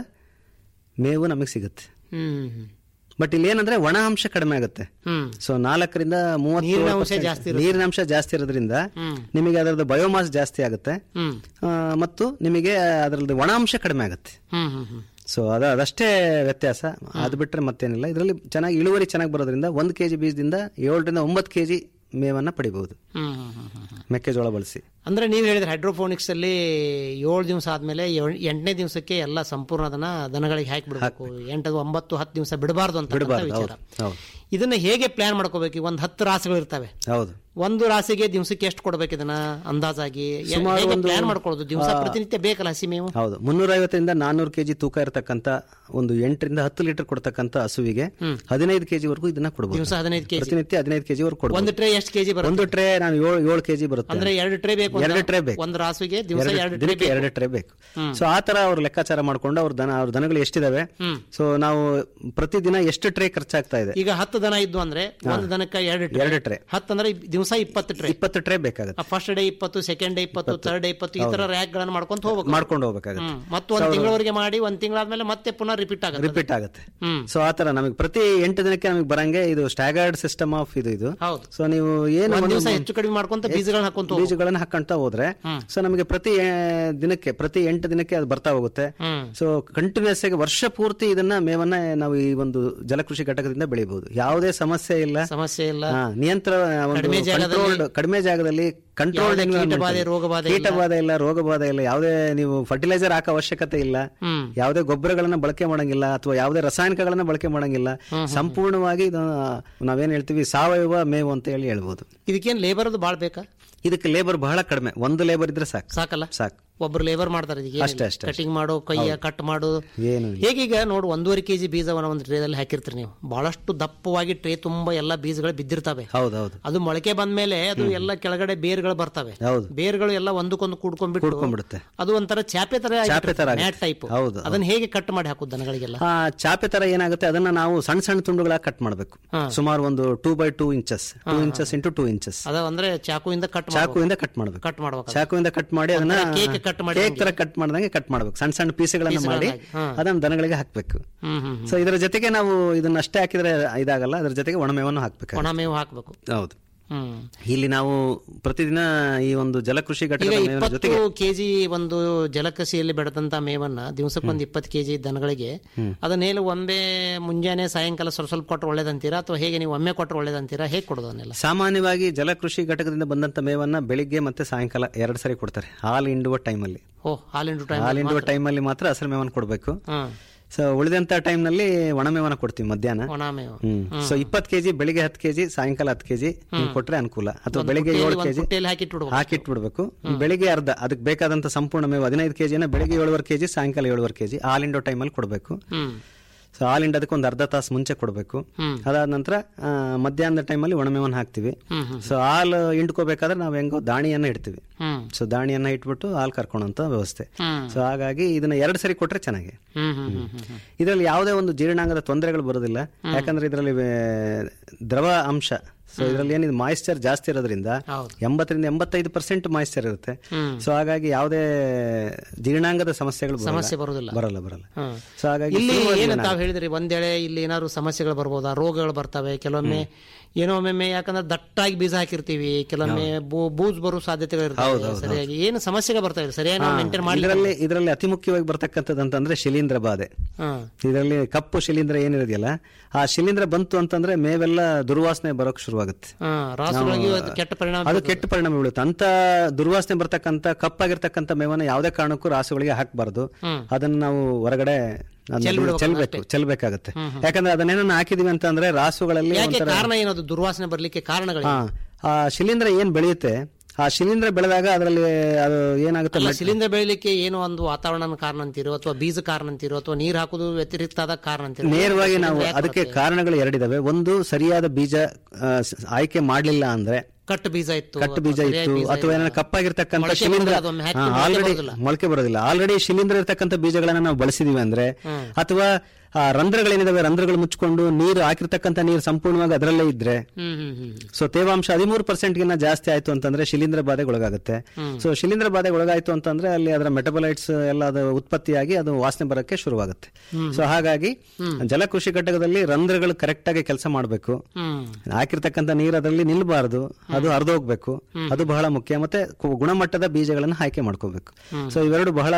ಮೇವು ನಮಗೆ ಸಿಗುತ್ತೆ ಹ್ಮ್ ಹ್ಮ್. ಬಟ್ ಇಲ್ಲಿ ಏನಂದ್ರೆ ಒಣ ಅಂಶ ಕಡಿಮೆ ಆಗುತ್ತೆ ಹ್ಮ್ ಸೊ ನಾಲ್ಕರಿಂದ ಮೂವತ್ತು ನೀರಿನ ಅಂಶ ಜಾಸ್ತಿ ನೀರಿನ ಅಂಶ ಜಾಸ್ತಿ ಇರೋದ್ರಿಂದ ನಿಮಗೆ ಅದರದ್ದು ಬಯೋಮಾಸ್ ಜಾಸ್ತಿ ಆಗುತ್ತೆ ಹ್ಮ್ ಆ, ಮತ್ತು ನಿಮಗೆ ಅದರದ್ದು ಒಣ ಅಂಶ ಕಡಿಮೆ ಆಗುತ್ತೆ ಹ್ಮ್ ಹ್ಮ್ ಹ್ಮ್ ಸೊ ಅದ ಅದಷ್ಟೇ ವ್ಯತ್ಯಾಸ ಅದು ಬಿಟ್ರೆ ಮತ್ತೇನಿಲ್ಲ ಇದರಲ್ಲಿ ಚೆನ್ನಾಗಿ ಇಳುವರಿ ಚೆನ್ನಾಗಿ ಬರೋದ್ರಿಂದ ಒಂದು ಕೆಜಿ ಬೀಜದಿಂದ ಏಳರಿಂದ ಒಂಬತ್ತು ಕೆಜಿ ಮೇವನ್ನ ಪಡಿಬಹುದು ಹ್ಮ್ ಹ್ಮ್ ಹ್ಮ್ ಹ್ಮ್ ಹ್ಮ್. ಮೆಕ್ಕೆಜೋಳ ಬಳಸಿ ಅಂದ್ರೆ ನೀವು ಹೇಳಿದ್ರೆ ಹೈಡ್ರೋಫೋನಿಕ್ಸ್ ಅಲ್ಲಿ ಏಳು ದಿವಸ ಆದ್ಮೇಲೆ ಏಳ್- ಎಂಟನೇ ದಿವಸಕ್ಕೆ ಎಲ್ಲ ಸಂಪೂರ್ಣ ಅದನ್ನ ದನಗಳಿಗೆ ಹಾಕಿ ಬಿಡಬೇಕು ಎಂಟು ಒಂಬತ್ತು ಹತ್ತು ದಿವಸ ಬಿಡಬಾರ್ದು ಅಂತ ಬಿಡಬಾರ್ದು ವಿಚಾರ ಹೌದು ಹೌದು ಇದನ್ನ ಹೇಗೆ ಪ್ಲಾನ್ ಮಾಡ್ಕೋಬೇಕು ಈಗ ಒಂದ್ ಹತ್ತು ರಾಸುಗಳು ಇರ್ತವೆ ಹೌದು ಒಂದು ರಾಸಿಗೆ ದಿವಸಕ್ಕೆ ಎಷ್ಟು ಕೊಡ್ಬೇಕು ಇದನ್ನ ಅಂದಾಜಾಗಿ ಸುಮಾರು ಹೇಗೆ ಒಂದು- ಪ್ಲಾನ್ ಮಾಡ್ಕೊಳ್ಳೋದು ದಿವಸ ಪ್ರತಿನಿತ್ಯ ಬೇಕಲ್ಲ ಹಸಿ ಮೇವು ಹೌದು ಮುನ್ನೂರ ಐವತ್ತರಿಂದ ನಾನ್ನೂರು ಕೆಜಿ ತೂಕ ಇರತಕ್ಕಂತ ಒಂದು ಎಂಟರಿಂದ ಹತ್ತು ಲೀಟರ್ ಕೊಡ್ತಕ್ಕಂತ ಹಸುವಿಗೆ ಹದಿನೈದು ಕೆಜಿ ವರೆಗೂ ಇದನ್ನ ಕೊಡಬಹುದು ದಿವಸ ಹದಿನೈದು ಕೆಜಿ ಪ್ರತಿನಿತ್ಯ ಹದಿನೈದು ಕೆಜಿ ವರೆಗೂ ಕೊಡಬಹುದು ಒಂದು ಟ್ರೇ ಎಷ್ಟು ಕೆಜಿ ಬರುತ್ತೆ ಒಂದು ಟ್ರೇ ನಾನು ಏಳು ಏಳು ಕೆಜಿ ಬರುತ್ತೆ ಅಂದ್ರೆ ಎರಡು ಟ್ರೇ ಬೇಕು ಅಂತ- ಎರಡು ಟ್ರೇ ಬೇಕು. ಒಂದು ರಾಸುಗೆ ದಿವಸ ಎರಡು- ಎರಡು ಟ್ರೇ ದಿನಕ್ಕೆ ಎರಡು ಟ್ರೇ ಬೇಕು ಸೊ ಆ ತರ ಅವ್ರು ಲೆಕ್ಕಾಚಾರ ಮಾಡ್ಕೊಂಡು ಅವ್ರ ದನ ಅವ್ರ ದನಗಳು ಎಷ್ಟಿದಾವೆ ಸೊ ನಾವು ಪ್ರತಿದಿನ ಎಷ್ಟು ಟ್ರೇ ಖರ್ಚಾಗ್ತಾ ಇದೆ ಈಗ ಹತ್ತು ದನ ಇದ್ದು ಅಂದ್ರೆ ಒಂದು ದನಕ್ಕೆ ಎರಡು ಟ್ರೇ ಎರಡು ಟ್ರೇ ಹತ್ತು ಅಂದ್ರೆ ದಿವಸ ಇಪ್ಪತ್ತು ಟ್ರೇ ಇಪ್ಪತ್ತು ಟ್ರೇ ಬೇಕಾಗುತ್ತೆ ಫಸ್ಟ್ ಡೇ ಇಪ್ಪತ್ತು ಸೆಕೆಂಡ್ ಡೇ ಇಪ್ಪತ್ತು ಥರ್ಡ್ ಡೇ ಇಪ್ಪತ್ತು ಈ ತರ ರ್ಯಾಕ್ ಗಳನ್ನ ಮಾಡ್ಕೊಂತ ಹೋಗ್ಬೇಕು ಮಾಡ್ಕೊಂಡು ಹೋಗ್ಬೇಕಾಗುತ್ತೆ ಹ್ಮ್. ಮತ್ತು ಒಂದ್ ತಿಂಗಳವರೆಗೆ ಮಾಡಿ ಒಂದ್ ತಿಂಗಳಾದ್ಮೇಲೆ ಮತ್ತೆ ಪುನಃ ರಿಪೀಟ್ ಆಗುತ್ತೆ ರಿಪೀಟ್ ಆಗುತ್ತೆ ಹ್ಮ್. ಸೊ ಆತರ ನಮಗೆ ಪ್ರತಿ ಎಂಟು ದಿನಕ್ಕೆ ನಮಗೆ ಬರಂಗೆ ಇದು ಸ್ಟ್ಯಾಗರ್ಡ್ ಸಿಸ್ಟಮ್ ಆಫ್ ಇದು ಇದು ಹೌದು ಸೊ ನೀವು ಏನು ಒಂದ್ ಒಂದು ದಿವಸ ಹೆಚ್ಚು ಕಡಿಮೆ ಮಾಡ್ಕೊಂತ ಬೀಜಗಳನ್ನ ಹಾಕೊಂತ ಹೋಗ್ಬೇಕು. ಬೀಜಗಳನ್ನ ಹಾಕೊಂತ ಹೋದ್ರೆ ಸೊ ನಮಗೆ ಪ್ರತಿ ಆ, ದಿನಕ್ಕೆ ಪ್ರತಿ ಎಂಟು ದಿನಕ್ಕೆ ಅದು ಬರ್ತಾ ಹೋಗುತ್ತೆ ಹ್ಮ್ ಸೊ ಕಂಟಿನ್ಯೂಸ್ ಆಗಿ ವರ್ಷ ಪೂರ್ತಿ ಇದನ್ನ ಮೇವನ್ನ ನಾವು ಈ ಒಂದು ಜಲಕೃಷಿ ಘಟಕದಿಂದ ಬೆಳಿಬಹುದು ಯಾವುದೇ ಸಮಸ್ಯೆ ಇಲ್ಲ ಸಮಸ್ಯೆ ಇಲ್ಲ ಹಾ, ನಿಯಂತ್ರಣ ಒಂದು ಕಡಿಮೆ ಜಾಗದಲ್ಲಿ- controlled- ಕಡಿಮೆ ಜಾಗದಲ್ಲಿ ಕಂಟ್ರೋಲ್ಡ್ ಯಾವುದೇ ಕೀಟಬಾಧೆ, ರೋಗಬಾಧೆ ಇಲ್ಲ. ಕೀಟಬಾಧೆ ಇಲ್ಲ ರೋಗಬಾಧೆ ಇಲ್ಲ ಯಾವುದೇ ನೀವು ಫರ್ಟಿಲೈಸರ್ ಹಾಕೋ ಅವಶ್ಯಕತೆ ಇಲ್ಲ ಹ್ಮ್ ಯಾವುದೇ ಗೊಬ್ಬರಗಳನ್ನ ಬಳಕೆ ಮಾಡಂಗಿಲ್ಲ ಅಥವಾ ಯಾವುದೇ ರಾಸಾಯನಿಕಗಳನ್ನ ಬಳಕೆ ಮಾಡಂಗಿಲ್ಲ ಸಂಪೂರ್ಣವಾಗಿ ಇದು ನಾವೇನ್ ಹೇಳ್ತೀವಿ ಸಾವಯವ ಮೇವು ಅಂತ ಹೇಳಿ ಹೇಳ್ಬೋದು ಇದಕ್ಕೇನ್ ಲೇಬರ್ ಅದು ಬಾಳ್ ಬೇಕಾ ಇದಕ್ಕೆ ಲೇಬರ್ ಬಹಳ ಕಡಿಮೆ ಒಂದು ಲೇಬರ್ ಇದ್ರೆ ಸಾಕು ಸಾಕಲ್ಲ ಸಾಕು ಒಬ್ರು ಲೇಬರ್ ಮಾಡ್ತಾರೆ ಅಷ್ಟೇ, ಅಷ್ಟೇ, ಕಟಿಂಗ್ ಮಾಡೋ ಕೈಯ ಕಟ್ ಮಾಡು ಏನು ಇಲ್ಲ. ಹೇಗೀಗ ನೋಡು ಒಂದೂವರೆ ಕೆಜಿ ಬೀಜವನ್ನ ಒಂದು ಟ್ರೇದಲ್ಲಿ ಹಾಕಿರ್ತೀರಿ ನೀವು ಬಹಳಷ್ಟು ದಪ್ಪವಾಗಿ ಟ್ರೇ ತುಂಬಾ ಎಲ್ಲ ಬೀಜಗಳು ಬಿದ್ದಿರ್ತವೆ ಹೌದು ಹೌದು ಅದು ಮೊಳಕೆ ಬಂದ್ಮೇಲೆ ಅದು ಎಲ್ಲ ಕೆಳಗಡೆ ಬೇರ್ಗಳು ಬರ್ತವೆ ಹೌದು ಬೇರ್ಗಳು ಎಲ್ಲ ಒಂದಕ್ಕೊಂದು ಕೂಡ್ಕೊಂಡ್ಬಿಟ್ಟು ಕೂಡ್ಕೊಂಡ್ಬಿಡುತ್ತೆ ಅದು ಒಂಥರ ಚಾಪೆ ತರ ಚಾಪೆ ತರ ಆಗುತ್ತೆ. ಮ್ಯಾಟ್ ಟೈಪ್ ಹೌದು, ಅದನ್ನ ಹೇಗೆ ಕಟ್ ಮಾಡಿ ಹಾಕುದು ದನಗಳಿಗೆಲ್ಲ ಆ ಚಾಪೆ ತರ ಏನಾಗುತ್ತೆ ಅದನ್ನ ನಾವು ಸಣ್ಣ ಸಣ್ಣ ತುಂಡುಗಳಾಗಿ ಕಟ್ ಮಾಡಬೇಕು ಸುಮಾರು ಒಂದು two by two inches two inches into two inches ಅದ ಅಂದ್ರೆ ಚಾಕುವಿಂದ ಕಟ್ ಚಾಕುವಿಂದ ಕಟ್ ಮಾಡಬೇಕು ಕಟ್ ಮಾಡ್ಬೇಕು ಚಾಕುವಿಂದ ಕಟ್ ಮಾಡಿ ಅದನ್ನ ಕೇಕ್ ಕಟ್ ಮಾಡಿ ಕೇಕ್ ತರ ಕಟ್ ಮಾಡ್ದಂಗೆ ಕಟ್ ಮಾಡ್ಬೇಕು ಸಣ್ಣ ಸಣ್ಣ ಪೀಸ್ಗಳನ್ನ ಮಾಡಿ ಹಾ. ಅದನ್ನ ದನಗಳಿಗೆ ಹಾಕ್ಬೇಕು ಹ್ಮ್ ಹ್ಮ್ ಸೊ ಇದರ ಜೊತೆಗೆ ನಾವು ಇದನ್ನ ಅಷ್ಟೇ ಹಾಕಿದ್ರೆ ಇದಾಗಲ್ಲ ಅದ್ರ ಜೊತೆಗೆ ಒಣಮೇವನ್ನು ಹಾಕ್ಬೇಕು ಒಣ ಮೇವು ಹಾಕ್ಬೇಕು ಹೌದು ಹ್ಮ್ ಇಲ್ಲಿ ನಾವು ಪ್ರತಿದಿನ ಈ ಒಂದು ಜಲಕೃಷಿ ಈಗ ಘಟಕದ ಮೇವಿನ ಇಪ್ಪತ್ತು ಜೊತೆಗೆ ಕೆಜಿ ಒಂದು ಜಲಕೃಷಿಯಲ್ಲಿ ಬೆಳೆದಂತ ಮೇವನ್ನ ದಿವಸಕ್ಕೊಂದು ಇಪ್ಪತ್ತು ಕೆಜಿ ದನಗಳಿಗೆ ಅದನ್ನೇನು ಒಮ್ಮೆ ಮುಂಜಾನೆ ಸಾಯಂಕಾಲ ಸ್ವಲ್ಪ ಸ್ವಲ್ಪ ಕೊಟ್ಟರೆ ಒಳ್ಳೇದಂತೀರಾ ಅಥವಾ ಹೇಗೆ ನೀವು ಒಮ್ಮೆ ಕೊಟ್ಟರೆ ಒಳ್ಳೇದಂತೀರಾ ಹೇಗೆ ಕೊಡೋದು ಅದನ್ನೆಲ್ಲ ಸಾಮಾನ್ಯವಾಗಿ ಜಲಕೃಷಿ ಘಟಕದಿಂದ ಬಂದಂತ ಮೇವನ್ನ ಬೆಳಿಗ್ಗೆ ಮತ್ತೆ ಸಾಯಂಕಾಲ ಎರಡು ಸರಿ ಕೊಡ್ತಾರೆ ಹಾಲು ಹಿಂಡುವ ಟೈಮಲ್ಲಿ ಓ ಹಾಲಿಂಡು ಟೈಮ್ ಹಾಲು ಹಿಂಡುವ ಟೈಮಲ್ಲಿ ಮಾತ್ರ ಹಸಿರು ಮೇವನ್ನು ಕೊಡಬೇಕು ಹ್ಮ್ ಸೊ ಉಳಿದಂತ ಟೈಮ್ನಲ್ಲಿ ಒಣಮೇವನ್ನ ಕೊಡ್ತೀವಿ ಮಧ್ಯಾಹ್ನ ಒಣ ಮೇವು ಹ್ಮ್ ಸೊ ಇಪ್ಪತ್ತು ಕೆಜಿ ಬೆಳಿಗ್ಗೆ ಹತ್ತು ಕೆಜಿ ಸಾಯಂಕಾಲ ಹತ್ತು ಕೆಜಿ ಕೊಟ್ರೆ ಅನುಕೂಲ ಅಥವಾ ಬೆಳಿಗ್ಗೆ ಏಳು ಕೆಜಿ ಪುಟ್ಟಿಯಲ್ಲಿ ಹಾಕಿಟ್ಬಿಡ್ಬೇಕು ಹಾಕಿಟ್ಬಿಡ್ಬೇಕು ಬೆಳಿಗ್ಗೆ ಅರ್ಧ ಅದಕ್ಕೆ ಬೇಕಾದಂತ ಸಂಪೂರ್ಣ ಮೇವು ಹದಿನೈದು ಕೆಜಿನ ಬೆಳಿಗ್ಗೆ ಏಳುವರೆ ಕೆಜಿ ಸಾಯಂಕಾಲ ಏಳುವರೆ ಕೆಜಿ ಹಾಲಿಂಡೋ ಟೈಮಲ್ಲಿ ಕೊಡಬೇಕು ಹ್ಮ್ ಸೊ ಹಾಲಿಂಡೋದಕ್ಕೆ ಒಂದು ಅರ್ಧ ತಾಸು ಮುಂಚೆ ಕೊಡಬೇಕು ಹ್ಮ್. ಅದಾದ ನಂತರ ಆ, ಮಧ್ಯಾಹ್ನದ ಟೈಮಲ್ಲಿ ಒಣಮೇವನ್ನು ಹಾಕ್ತಿವಿ ಹ್ಮ್ ಹ್ಮ್ ಸೊ ಹಾಲು ಹಿಂಡ್ಕೋಬೇಕಾದ್ರೆ ನಾವು ಹೆಂಗೋ ದಾಣಿಯನ್ನ ಇಡ್ತೀವಿ ಹ್ಮ್ ಸೊ ದಾಣಿಯನ್ನ ಇಟ್ಬಿಟ್ಟು ಹಾಲು ಕರ್ಕೊಳಂತ ವ್ಯವಸ್ಥೆ ಹ್ಮ್ ಸೊ ಹಾಗಾಗಿ ಇದನ್ನ ಎರಡು ಸರಿ ಕೊಟ್ರೆ ಚೆನ್ನಾಗಿ ಹ್ಮ್ ಹ್ಮ್ ಹ್ಮ್ ಹ್ಮ್ ಹ್ಮ್ ಇದರಲ್ಲಿ ಯಾವುದೇ ಒಂದು ಜೀರ್ಣಾಂಗದ ತೊಂದರೆಗಳು ಬರೋದಿಲ್ಲ ಯಾಕಂದ್ರೆ ಇದರಲ್ಲಿ ದ್ರವ ಅಂಶ ಸೊ ಇದರಲ್ಲಿ ಏನಿದೆ ಮಾಯಿಶ್ಚರ್ ಜಾಸ್ತಿ ಇರೋದ್ರಿಂದ ಹೌದು ಎಂಬತ್ತರಿಂದ ಎಂಬತ್ತೈದು ಪರ್ಸೆಂಟ್ ಮಾಯಿಶ್ಚರ್ ಇರುತ್ತೆ ಹ್ಮ್ ಸೊ ಹಾಗಾಗಿ ಯಾವುದೇ ಜೀರ್ಣಾಂಗದ ಸಮಸ್ಯೆಗಳು ಬರಲ್ಲ. ಸಮಸ್ಯೆ ಬರೋದಿಲ್ಲ ಬರಲ್ಲ ಬರಲ್ಲ ಹ್ಮ್ ಸೊ ಹಾಗಾಗಿ ಇಲ್ಲಿ ಸುಲಭವಾಗಿ ಏನು ಇದನ್ನ- ತಾವು ಹೇಳಿದ್ರಿ ಒಂದೇಳೆ ಇಲ್ಲಿ ಏನಾದ್ರು ಸಮಸ್ಯೆಗಳು ಬರ್ಬೋದಾ ರೋಗಗಳು ಬರ್ತವೆ ಕೆಲವೊಮ್ಮೆ ಏನೋ ಒಮ್ಮೊಮ್ಮೆ ಯಾಕಂದ್ರೆ ದಟ್ಟಾಗಿ ಬೀಜ ಹಾಕಿರ್ತೀವಿ ಕೆಲವೊಮ್ಮೆ ಬೂ- ಬೂಜ್ ಬರೋ ಸಾಧ್ಯತೆಗಳು ಇರ್ತವೆ ಇದೆ ಸರಿಯಾಗಿ ಏನು ಸಮಸ್ಯೆಗೆ ಬರ್ತಾ ಇದೆ ಸರಿಯಾಗಿ ನಾವು ಮೇಂಟೈನ್ ಮಾಡಿ ಇದರಲ್ಲಿ ಇದರಲ್ಲಿ ಅತಿ ಮುಖ್ಯವಾಗಿ ಬರ್ತಕ್ಕಂಥದ್ದು ಅಂತಂದ್ರೆ ಶಿಲೀಂಧ್ರ ಬಾಧೆ ಹ್ಮ್ ಇದರಲ್ಲಿ ಕಪ್ಪು ಶಿಲೀಂಧ್ರ ಏನಿರೋದಿಲ್ಲ ಆ ಶಿಲೀಂಧ್ರ ಬಂತು ಅಂತಂದ್ರೆ ಮೇವೆಲ್ಲ ದುರ್ವಾಸನೆ ಬರೋಕ್ ಶುರುವಾಗುತ್ತೆ ಹ್ಮ್ ರಾಸುಗಳಿಗೆ ಅದು ಕೆಟ್ಟ ಪರಿಣಾಮ ಅದು ಕೆಟ್ಟ ಪರಿಣಾಮ ಬೀಳುತ್ತೆ ಅಂತ ದುರ್ವಾಸನೆ ಬರ್ತಕ್ಕಂಥ ಕಪ್ಪಾಗಿರ್ತಕ್ಕಂಥ ಮೇವನ್ನ ಯಾವುದೇ ಕಾರಣಕ್ಕೂ ರಾಸುಗಳಿಗೆ ಹಾಕಬಾರ್ದು ಅದನ್ನ ನಾವು ಹೊರಗಡೆ ಅದನ್ನ ಚೆಲ್ಬೇಕು ಚೆಲ್ಬೇಕಾಗತ್ತೆ ಯಾಕಂದ್ರೆ ಅದನ್ನೇನನ್ನ ಹಾಕಿದೀವಿ ಅಂತಂದ್ರೆ ರಾಸುಗಳಲ್ಲಿ ಯಾಕೆ ಒಂಥರ ಕಾರಣ ಏನದು ದುರ್ವಾಸನೆ ಬರ್ಲಿಕ್ಕೆ ಕಾರಣಗಳು ಹಾ ಆ ಶಿಲೀಂಧ್ರ ಏನ್ ಬೆಳೆಯುತ್ತೆ ಆ ಶಿಲೀಂಧ್ರ ಬೆಳೆದಾಗ ಅದರಲ್ಲಿ ಅದು ಏನಾಗುತ್ತೆ ಅಲ್ಲ ಸಿಲಿಂಡರ್ ಬೆಳಿಲಿಕ್ಕೆ ಏನು ಒಂದು ವಾತಾವರಣ ಕಾರಣ ಅಂತೀರೋ ಅಥವಾ ಬೀಜ ಕಾರಣ ಅಂತೀರೋ ಅಥವಾ ನೀರ್ ಹಾಕುದು ವ್ಯತಿರಿಕ್ತವಾದ ಕಾರಣ ಅಂತೀರೋ ನೇರವಾಗಿ ನಾವು ಅದಕ್ಕೆ ಕಾರಣಗಳು ಎರಡಿದಾವೆ ಒಂದು ಸರಿಯಾದ ಬೀಜ ಆ, ಸ- ಆಯ್ಕೆ ಮಾಡ್ಲಿಲ್ಲ ಅಂದ್ರೆ ಕಟ್ಟು ಬೀಜ ಇತ್ತು ಕಟ್ಟು ಬೀಜ ಇತ್ತು ಅಥವಾ ಏನಾದ್ರು ಕಪ್ಪಾಗಿರ್ತಕ್ಕಂಥ ಮೊಳಕೆ ಶಿಲೀಂಧ್ರ ಬರೋದು ಒಮ್ಮೆ ಹಾಕಿ ಮೊಳಕೆ ಆಲ್ರೆಡಿ ಬರೋದಿಲ್ಲ. ಮೊಳಕೆ ಬರೋದಿಲ್ಲ ಆಲ್ರೆಡಿ ಶಿಲೀಂಧ್ರ ಇರ್ತಕ್ಕಂಥ ಬೀಜಗಳನ್ನ ನಾವು ಬಳಸಿದೀವಿ ಅಂದ್ರೆ ಅಥವಾ ಆ ರಂಧ್ರಗಳೇನಿದಾವೆ ರಂಧ್ರಗಳು ಮುಚ್ಕೊಂಡು ನೀರು ಹಾಕಿರ್ತಕ್ಕಂಥ ನೀರು ಸಂಪೂರ್ಣವಾಗಿ ಅದರಲ್ಲೇ ಇದ್ರೆ ಹ್ಮ್ ಹ್ಮ್ ಹ್ಮ್ ಸೊ ತೇವಾಂಶ ಹದಿಮೂರು ಪರ್ಸೆಂಟ್ ಗಿನ್ನ ಜಾಸ್ತಿ ಆಯ್ತು ಅಂತಂದ್ರೆ ಶಿಲೀಂಧ್ರ ಬಾಧೆಗೆ ಒಳಗಾಗುತ್ತೆ ಸೊ ಶಿಲೀಂಧ್ರ ಬಾಧೆಗೆ ಒಳಗಾಯ್ತು ಅಂತಂದ್ರೆ ಅಲ್ಲಿ ಅದರ ಮೆಟಬಲೈಟ್ಸ್ ಎಲ್ಲ ಅದು ಉತ್ಪತ್ತಿಯಾಗಿ ಅದು ವಾಸನೆ ಬರಕ್ಕೆ ಶುರುವಾಗುತ್ತೆ ಸೊ ಹಾಗಾಗಿ ಜಲಕೃಷಿ ಘಟಕದಲ್ಲಿ ರಂಧ್ರಗಳು ಕರೆಕ್ಟ್ ಆಗಿ ಕೆಲಸ ಮಾಡಬೇಕು ಹ್ಮ್ ಹಾಕಿರ್ತಕ್ಕಂಥ ನೀರು ಅದರಲ್ಲಿ ನಿಲ್ಬಾರ್ದು ಅದು ಹರಿದೋಗ್ಬೇಕು ಅದು ಬಹಳ ಮುಖ್ಯ ಮತ್ತೆ ಕು- ಗುಣಮಟ್ಟದ ಬೀಜಗಳನ್ನು ಆಯ್ಕೆ ಮಾಡ್ಕೋಬೇಕು ಸೊ ಇವೆರಡು ಬಹಳ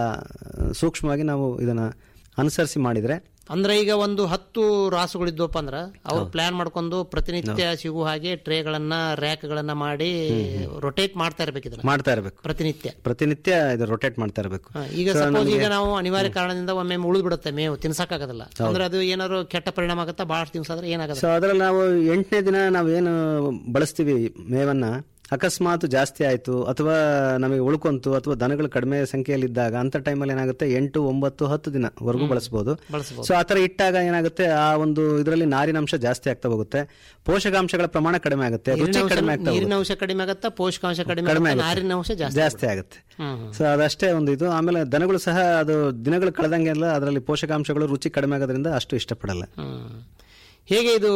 ಸೂಕ್ಷ್ಮವಾಗಿ ನಾವು ಇದನ್ನ ಅನುಸರಿಸಿ ಮಾಡಿದ್ರೆ ಅಂದ್ರೆ ಈಗ ಒಂದು ಹತ್ತು ರಾಸುಗಳಿದ್ವಪ್ಪ ಅಂದ್ರ ಅವ್ರು ಪ್ಲಾನ್ ಮಾಡ್ಕೊಂಡು ಪ್ರತಿನಿತ್ಯ ಸಿಗುವ ಹಾಗೆ ಟ್ರೇಗಳನ್ನ ರ್ಯಾಕ್ಗಳನ್ನ ಮಾಡಿ ರೊಟೇಟ್ ಮಾಡ್ತಾ ಇರ್ಬೇಕು ಇದನ್ನ ಮಾಡ್ತಾ ಇರಬೇಕು ಪ್ರತಿನಿತ್ಯ ಪ್ರತಿನಿತ್ಯ ಇದು ರೊಟೇಟ್ ಮಾಡ್ತಾ ಇರಬೇಕು ಹ, ಈಗ ಸಪೋಸ್ ಈಗ ನಾವು ಅನಿವಾರ್ಯ ಕಾರಣದಿಂದ ಒಮ್ಮೆ ಉಳಿದು ಬಿಡುತ್ತೆ ಮೇವು ತಿನ್ಸಕ್ಕಾಗಲ್ಲ ಅಂದ್ರೆ ಅದು ಏನಾದ್ರು ಕೆಟ್ಟ ಪರಿಣಾಮ ಆಗುತ್ತಾ ಬಹಳಷ್ಟು ದಿವಸ ಆದ್ರೆ ಏನಾಗಲ್ಲ ಸೊ ಅದರಲ್ಲಿ ನಾವು ಎಂಟನೇ ದಿನ ನಾವೇನು ಬಳಸ್ತೀವಿ ಮೇವನ್ನ ಅಕಸ್ಮಾತ್ ಜಾಸ್ತಿ ಆಯ್ತು ಅಥವಾ ನಮಗೆ ಉಳ್ಕೊಂತು ಅಥವಾ ದನಗಳು ಕಡಿಮೆ ಸಂಖ್ಯೆಯಲ್ಲಿದ್ದಾಗ ಅಂತ ಟೈಮಲ್ಲಿ ಏನಾಗುತ್ತೆ ಎಂಟು ಒಂಬತ್ತು ಹತ್ತು ದಿನವರೆಗೂ ಬಳಸಬಹುದು ಬಳಸ್ಬೋದು. ಸೊ ಆತರ ಇಟ್ಟಾಗ ಏನಾಗುತ್ತೆ ಆ ಒಂದು ಇದರಲ್ಲಿ ನಾರಿನಾಂಶ ಜಾಸ್ತಿ ಆಗ್ತಾ ಹೋಗುತ್ತೆ ಪೋಷಕಾಂಶಗಳ ಪ್ರಮಾಣ ಕಡಿಮೆ ಆಗುತ್ತೆ ರುಚಿ ಕಡಿಮೆ ಆಗ್ತಾ ನೀರಿನ ಅಂಶ ಕಡಿಮೆ ಆಗತ್ತಾ ಪೋಷಕಾಂಶ ಕಡಿಮೆ ಕಡಿಮೆ ಆಗತ್ತಾ? ಆಗುತ್ತೆ. ನಾರಿನ ಅಂಶ ಜಾಸ್ತಿ ಜಾಸ್ತಿ ಆಗುತ್ತೆ ಹ್ಮ್, ಹ್ಮ್. ಸೊ ಅದಷ್ಟೇ ಒಂದು ಇದು ಆಮೇಲೆ ದನಗಳು ಸಹ ಅದು ದಿನಗಳು ಕಳೆದಂಗೆಲ್ಲ ಅದರಲ್ಲಿ ಪೋಷಕಾಂಶಗಳು ರುಚಿ ಕಡಿಮೆ ಆಗೋದ್ರಿಂದ ಅಷ್ಟು ಇಷ್ಟಪಡಲ್ಲ ಹ್ಮ್. ಹೇಗೆ ಇದು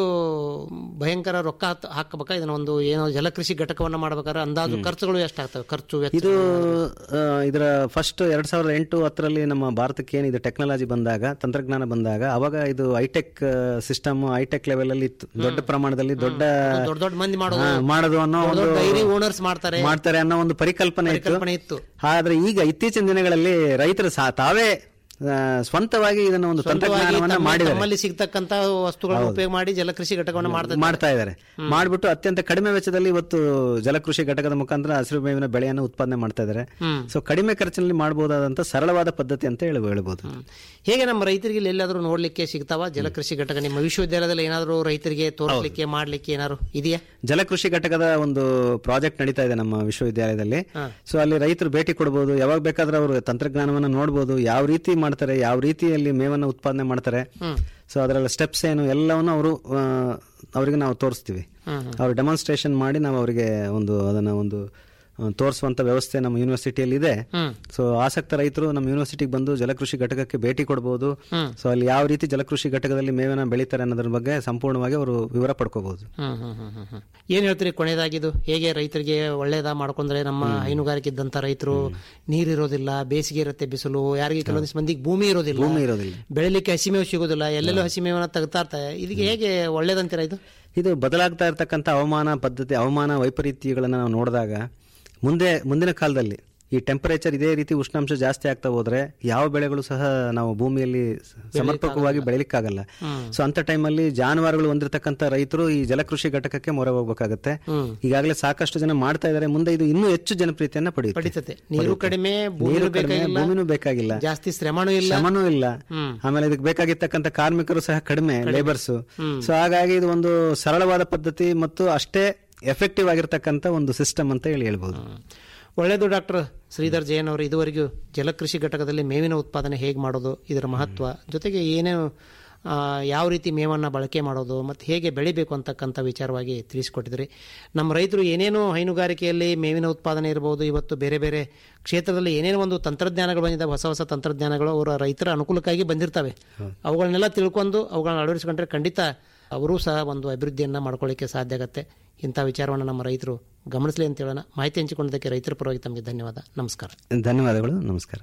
ಭಯಂಕರ ರೊಕ್ಕ ಹಾಕ್- ಹಾಕಬೇಕಾ ಇದನ್ನ ಒಂದು ಏನೋ ಜಲಕೃಷಿ ಘಟಕವನ್ನ ಮಾಡ್ಬೇಕಾದ್ರೆ ಅಂದಾಜು ಖರ್ಚುಗಳು ಎಷ್ಟಾಗ್ತವೆ ಖರ್ಚು ವೆಚ್ಚ ಇದು ಆ, ಇದರ ಫಸ್ಟ್ ಎರಡ್ ಸಾವಿರದ ಎಂಟು ಹತ್ತರಲ್ಲಿ ನಮ್ಮ ಭಾರತಕ್ಕೆ ಏನಿದೆ ಟೆಕ್ನಾಲಜಿ ಬಂದಾಗ ತಂತ್ರಜ್ಞಾನ ಬಂದಾಗ ಅವಾಗ ಇದು ಹೈಟೆಕ್ ಸಿಸ್ಟಮ್ ಹೈಟೆಕ್ ಲೆವೆಲ್ ಅಲ್ಲಿ ಇತ್ತು ದೊಡ್ಡ ಪ್ರಮಾಣದಲ್ಲಿ ದೊಡ್ಡ ದೊಡ್ಡ ದೊಡ್ಡ ಮಂದಿ ಮಾಡೋದು ಹಾ, ಮಾಡೋದು ಅನ್ನೋ ಒಂದು ಡೈರಿ ಓನರ್ಸ್ ಮಾಡ್ತಾರೆ ಮಾಡ್ತಾರೆ ಅನ್ನೋ ಒಂದು ಪರಿಕಲ್ಪನೆ ಇತ್ತು ಪರಿಕಲ್ಪನೆ ಇತ್ತು ಆದ್ರೆ ಈಗ ಇತ್ತೀಚಿನ ದಿನಗಳಲ್ಲಿ ರೈತರು ಸಹ ತಾವೇ ಆ, ಸ್ವಂತವಾಗಿ ಇದನ್ನ ಒಂದು ತಂತ್ರಜ್ಞಾನವನ್ನ ತಮ್ಮ- ಮಾಡಿದ್ದಾರೆ ತಮ್ಮಲ್ಲಿ ಸಿಗ್ತಕ್ಕಂತ ವಸ್ತುಗಳನ್ನು ಉಪಯೋಗ ಮಾಡಿ ಜಲಕೃಷಿ ಘಟಕವನ್ನು ಮಾಡ್ತಾರೆ ಮಾಡ್ತಾ ಇದ್ದಾರೆ ಮಾಡ್ಬಿಟ್ಟು ಅತ್ಯಂತ ಕಡಿಮೆ ವೆಚ್ಚದಲ್ಲಿ ಇವತ್ತು ಜಲಕೃಷಿ ಘಟಕದ ಮುಖಾಂತರ ಹಸಿರು ಮೇವಿನ ಬೆಳೆಯನ್ನು ಉತ್ಪಾದನೆ ಮಾಡ್ತಾ ಇದ್ದಾರೆ ಸೊ ಕಡಿಮೆ ಖರ್ಚಿನಲ್ಲಿ ಮಾಡಬಹುದಾದಂತ ಸರಳವಾದ ಪದ್ಧತಿ ಅಂತ ಹೇಳಿ ಹೇಳ್ಬೋದು ಹೇಗೆ ನಮ್ಮ ರೈತರಿಗೆ ಇಲ್ಲಿ ಎಲ್ಲಾದ್ರೂ ನೋಡ್ಲಿಕ್ಕೆ ಸಿಗ್ತಾವ ಜಲಕೃಷಿ ಘಟಕ ನಿಮ್ಮ ವಿಶ್ವವಿದ್ಯಾಲಯದಲ್ಲಿ ಏನಾದರೂ ರೈತರಿಗೆ ತೋರಿಸ್ಲಿಕ್ಕೆ ಮಾಡ್ಲಿಕ್ಕೆ ಏನಾದ್ರು ಇದೆಯಾ ಜಲಕೃಷಿ ಘಟಕದ ಒಂದು ಪ್ರಾಜೆಕ್ಟ್ ನಡೀತಾ ಇದೆ ನಮ್ಮ ವಿಶ್ವವಿದ್ಯಾಲಯದಲ್ಲಿ ಸೊ ಅಲ್ಲಿ ರೈತರು ಭೇಟಿ ಕೊಡಬಹುದು ಯಾವಾಗ ಬೇಕಾದ್ರೆ ಅವರು ತಂತ್ರಜ್ಞಾನವನ್ನ ನೋಡಬಹುದು ಯಾವ ರೀತಿ ಮಾಡ್ತಾರೆ ಯಾವ ರೀತಿಯಲ್ಲಿ ಮೇವನ್ನ ಉತ್ಪಾದನೆ ಮಾಡ್ತಾರೆ ಸೊ ಅದರಲ್ಲಿ ಸ್ಟೆಪ್ಸ್ ಏನು ಎಲ್ಲವನ್ನು ಅವರು ಅವರಿಗೆ ನಾವು ತೋರಿಸ್ತೀವಿ ಅವ್ರು ಡೆಮಾನ್ಸ್ಟ್ರೇಷನ್ ಮಾಡಿ ನಾವು ಅವರಿಗೆ ಒಂದು ಅದನ್ನ ಒಂದು ಆ, ತೋರಿಸುವಂತ ವ್ಯವಸ್ಥೆ ನಮ್ಮ ಯೂನಿವರ್ಸಿಟಿಯಲ್ಲಿ ಇದೆ ಸೊ ಆಸಕ್ತ ರೈತರು ನಮ್ಮ ಯೂನಿವರ್ಸಿಟಿಗೆ ಬಂದು ಜಲಕೃಷಿ ಘಟಕಕ್ಕೆ ಭೇಟಿ ಕೊಡಬಹುದು ಸೊ ಅಲ್ಲಿ ಯಾವ ರೀತಿ ಜಲಕೃಷಿ ಘಟಕದಲ್ಲಿ ಮೇವನ್ನ ಬೆಳೀತಾರೆ ಅನ್ನೋದ್ರ ಬಗ್ಗೆ ಸಂಪೂರ್ಣವಾಗಿ ಅವರು ವಿವರ ಪಡ್ಕೋಬಹುದು ಹ್ಮ್ ಹ್ಮ್ ಹ್ಮ್ ಹ್ಮ್ ಹ್ಮ್. ಏನ್ ಹೇಳ್ತೀರಿ ಕೊನೆಯದಾಗಿದು ಹೇಗೆ ರೈತರಿಗೆ ಒಳ್ಳೇದ ಮಾಡ್ಕೊಂಡ್ರೆ ನಮ್ಮ ಹೈನುಗಾರಿಕೆ ಇದ್ದಂತ ರೈತರು ನೀರಿರೋದಿಲ್ಲ ಬೇಸಿಗೆ ಇರುತ್ತೆ ಬಿಸಿಲು ಯಾರಿಗೆ ಕೆಲವೊಂದಿಷ್ಟು ಮಂದಿಗೆ ಭೂಮಿ ಇರೋದಿಲ್ಲ ಭೂಮಿ ಇರೋದಿಲ್ಲ ಬೆಳಿಲಿಕ್ಕೆ ಹಸಿಮೇವು ಸಿಗೋದಿಲ್ಲ ಎಲ್ಲೆಲ್ಲೂ ಹಸಿಮೇವನ್ನ ತೆಗ್ತಾ ಇರ್ತಾರೆ ಇದಕ್ಕೆ ಹೇಗೆ ಒಳ್ಳೇದಂತೀರಾ ಇದು ಇದು ಬದಲಾಗ್ತಾ ಇರತಕ್ಕಂಥ ಹವಾಮಾನ ಪದ್ಧತಿ ಹವಾಮಾನ ವೈಪರೀತ್ಯಗಳನ್ನು ನಾವು ನೋಡಿದಾಗ ಮುಂದೆ ಮುಂದಿನ ಕಾಲದಲ್ಲಿ ಈ ಟೆಂಪರೇಚರ್ ಇದೇ ರೀತಿ ಉಷ್ಣಾಂಶ ಜಾಸ್ತಿ ಆಗ್ತಾ ಹೋದ್ರೆ ಯಾವ ಬೆಳೆಗಳು ಸಹ ನಾವು ಭೂಮಿಯಲ್ಲಿ ಸ- ಸಮರ್ಪಕವಾಗಿ ಬೆಳಿಲಿಕ್ಕಾಗಲ್ಲ ಸೊ ಅಂತ ಟೈಮಲ್ಲಿ ಜಾನುವಾರುಗಳು ಹೊಂದಿರತಕ್ಕಂಥ ರೈತರು ಈ ಜಲಕೃಷಿ ಘಟಕಕ್ಕೆ ಮೊರೆ ಹೋಗ್ಬೇಕಾಗತ್ತೆ ಈಗಾಗಲೇ ಸಾಕಷ್ಟು ಜನ ಮಾಡ್ತಾ ಇದ್ದಾರೆ ಮುಂದೆ ಇದು ಇನ್ನೂ ಹೆಚ್ಚು ಜನಪ್ರಿಯತೆಯನ್ನ ಪಡೆಯುತ್ತೆ ಪಡಿತತೆ ನೀರು ಕಡಿಮೆ ಭೂಮಿ ನೀರು ಕಡಿಮೆ ಬೇಕಾಗಿಲ್ಲ ಭೂಮಿನೂ ಬೇಕಾಗಿಲ್ಲ ಜಾಸ್ತಿ ಶ್ರಮನೂ ಇಲ್ಲ ಶ್ರಮನೂ ಇಲ್ಲ ಆಮೇಲೆ ಇದಕ್ಕೆ ಬೇಕಾಗಿರ್ತಕ್ಕಂಥ ಕಾರ್ಮಿಕರು ಸಹ ಕಡಿಮೆ ಲೇಬರ್ಸ್ ಸೊ ಹಾಗಾಗಿ ಇದು ಒಂದು ಸರಳವಾದ ಪದ್ಧತಿ ಮತ್ತು ಅಷ್ಟೇ ಎಫೆಕ್ಟಿವ್ ಆಗಿರ್ತಕ್ಕಂಥ ಒಂದು ಸಿಸ್ಟಮ್ ಅಂತ ಹೇಳಿ ಹೇಳ್ಬೋದು ಒಳ್ಳೆಯದು ಡಾಕ್ಟರ್ ಶ್ರೀಧರ್ ಜೈನ್ ಅವರು ಇದುವರೆಗೂ ಜಲಕೃಷಿ ಘಟಕದಲ್ಲಿ ಮೇವಿನ ಉತ್ಪಾದನೆ ಹೇಗೆ ಮಾಡೋದು ಇದರ ಮಹತ್ವ ಜೊತೆಗೆ ಏನೇನು ಆ, ಯಾವ ರೀತಿ ಮೇವನ್ನು ಬಳಕೆ ಮಾಡೋದು ಮತ್ತು ಹೇಗೆ ಬೆಳಿಬೇಕು ಅಂತಕ್ಕಂಥ ವಿಚಾರವಾಗಿ ತಿಳಿಸಿಕೊಟ್ಟಿದ್ರಿ ನಮ್ಮ ರೈತರು ಏನೇನು ಹೈನುಗಾರಿಕೆಯಲ್ಲಿ ಮೇವಿನ ಉತ್ಪಾದನೆ ಇರಬಹುದು ಇವತ್ತು ಬೇರೆ ಬೇರೆ ಕ್ಷೇತ್ರದಲ್ಲಿ ಏನೇನು ಒಂದು ತಂತ್ರಜ್ಞಾನಗಳು ಬಂದಿದ್ದಾವೆ ಹೊಸ ಹೊಸ ತಂತ್ರಜ್ಞಾನಗಳು ಅವರ ರೈತರ ಅನುಕೂಲಕ್ಕಾಗಿ ಬಂದಿರ್ತವೆ ಅವುಗಳನ್ನೆಲ್ಲ ತಿಳ್ಕೊಂಡು ಅವುಗಳನ್ನ ಅಳವಡಿಸ್ಕೊಂಡ್ರೆ ಖಂಡಿತ ಅವರೂ ಸಹ ಒಂದು ಅಭಿವೃದ್ಧಿಯನ್ನು ಮಾಡ್ಕೊಳ್ಳಿಕ್ಕೆ ಸಾಧ್ಯ ಆಗುತ್ತೆ ಇಂಥ ವಿಚಾರವನ್ನು ನಮ್ಮ ರೈತರು ಗಮನಿಸಲಿ ಅಂತ ಹೇಳೋಣ ಮಾಹಿತಿ ಹಂಚಿಕೊಂಡದಕ್ಕೆ ರೈತರ ಪರವಾಗಿ ತಮಗೆ ಧನ್ಯವಾದ ನಮಸ್ಕಾರ ಧನ್ಯವಾದಗಳು ನಮಸ್ಕಾರ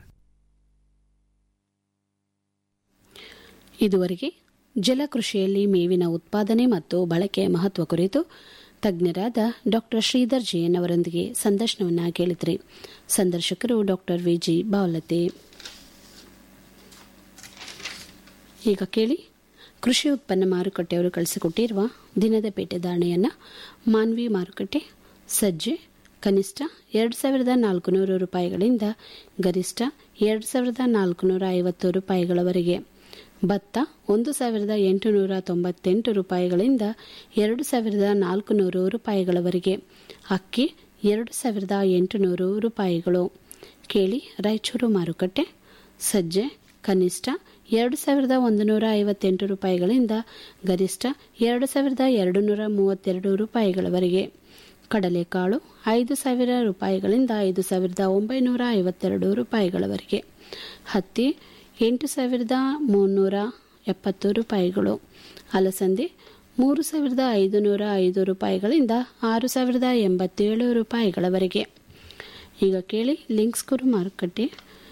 ಇದುವರೆಗೆ ಜಲಕೃಷಿಯಲ್ಲಿ ಮೇವಿನ ಉತ್ಪಾದನೆ ಮತ್ತು ಬಳಕೆಯ ಮಹತ್ವ ಕುರಿತು ತಜ್ಞರಾದ ಡಾಕ್ಟರ್ ಶ್ರೀಧರ್ ಜೈನ್ ಅವರೊಂದಿಗೆ ಸಂದರ್ಶನವನ್ನ ಕೇಳಿದ್ರಿ ಸಂದರ್ಶಕರು ಡಾಕ್ಟರ್ ವಿಜಿ ಬಾವಲತೆ ಈಗ ಕೇಳಿ ಕೃಷಿ ಉತ್ಪನ್ನ ಮಾರುಕಟ್ಟೆಯವರು ಕಳಿಸಿಕೊಟ್ಟಿರುವ ದಿನದ ಪೇಟೆ ಧಾರಣೆಯನ್ನು ಮಾನ್ವಿ ಮಾರುಕಟ್ಟೆ ಸಜ್ಜೆ ಕನಿಷ್ಠ ಎರಡು ಸಾವಿರದ ನಾಲ್ಕುನೂರು ರೂಪಾಯಿಗಳಿಂದ ಗರಿಷ್ಠ ಎರಡು ಸಾವಿರದ ನಾಲ್ಕುನೂರ ಐವತ್ತು ರೂಪಾಯಿಗಳವರೆಗೆ ಭತ್ತ ಒಂದು ಸಾವಿರದ ಎಂಟುನೂರ ತೊಂಬತ್ತೆಂಟು ರೂಪಾಯಿಗಳಿಂದ ಎರಡು ಸಾವಿರದ ನಾಲ್ಕುನೂರು ರೂಪಾಯಿಗಳವರೆಗೆ ಅಕ್ಕಿ ಎರಡು ಸಾವಿರದ ಎಂಟುನೂರು ರೂಪಾಯಿಗಳು ಕೇಳಿ ರಾಯಚೂರು ಮಾರುಕಟ್ಟೆ ಸಜ್ಜೆ ಕನಿಷ್ಠ ಎರಡು ಸಾವಿರದ ಒಂದು ನೂರ ಐವತ್ತೆಂಟು ರೂಪಾಯಿಗಳಿಂದ ಗರಿಷ್ಠ ಎರಡು ಸಾವಿರದ ಎರಡು ನೂರ ಮೂವತ್ತೆರಡು ರೂಪಾಯಿಗಳವರೆಗೆ ಕಡಲೆಕಾಳು ಐದು ಸಾವಿರ ರೂಪಾಯಿಗಳಿಂದ ಐದು ಸಾವಿರದ ಒಂಬೈನೂರ ಐವತ್ತೆರಡು ರೂಪಾಯಿಗಳವರೆಗೆ ಹತ್ತಿ ಎಂಟು ಸಾವಿರದ ಮುನ್ನೂರ ಎಪ್ಪತ್ತು ರೂಪಾಯಿಗಳು ಅಲಸಂದೆ ಮೂರು ಸಾವಿರದ ಐದು ನೂರ ಐದು ರೂಪಾಯಿಗಳಿಂದ ಆರು ಸಾವಿರದ ಎಂಬತ್ತೇಳು ರೂಪಾಯಿಗಳವರೆಗೆ ಈಗ ಕೇಳಿ ಲಿಂಕ್ಸ್ ಕುರು ಮಾರುಕಟ್ಟೆ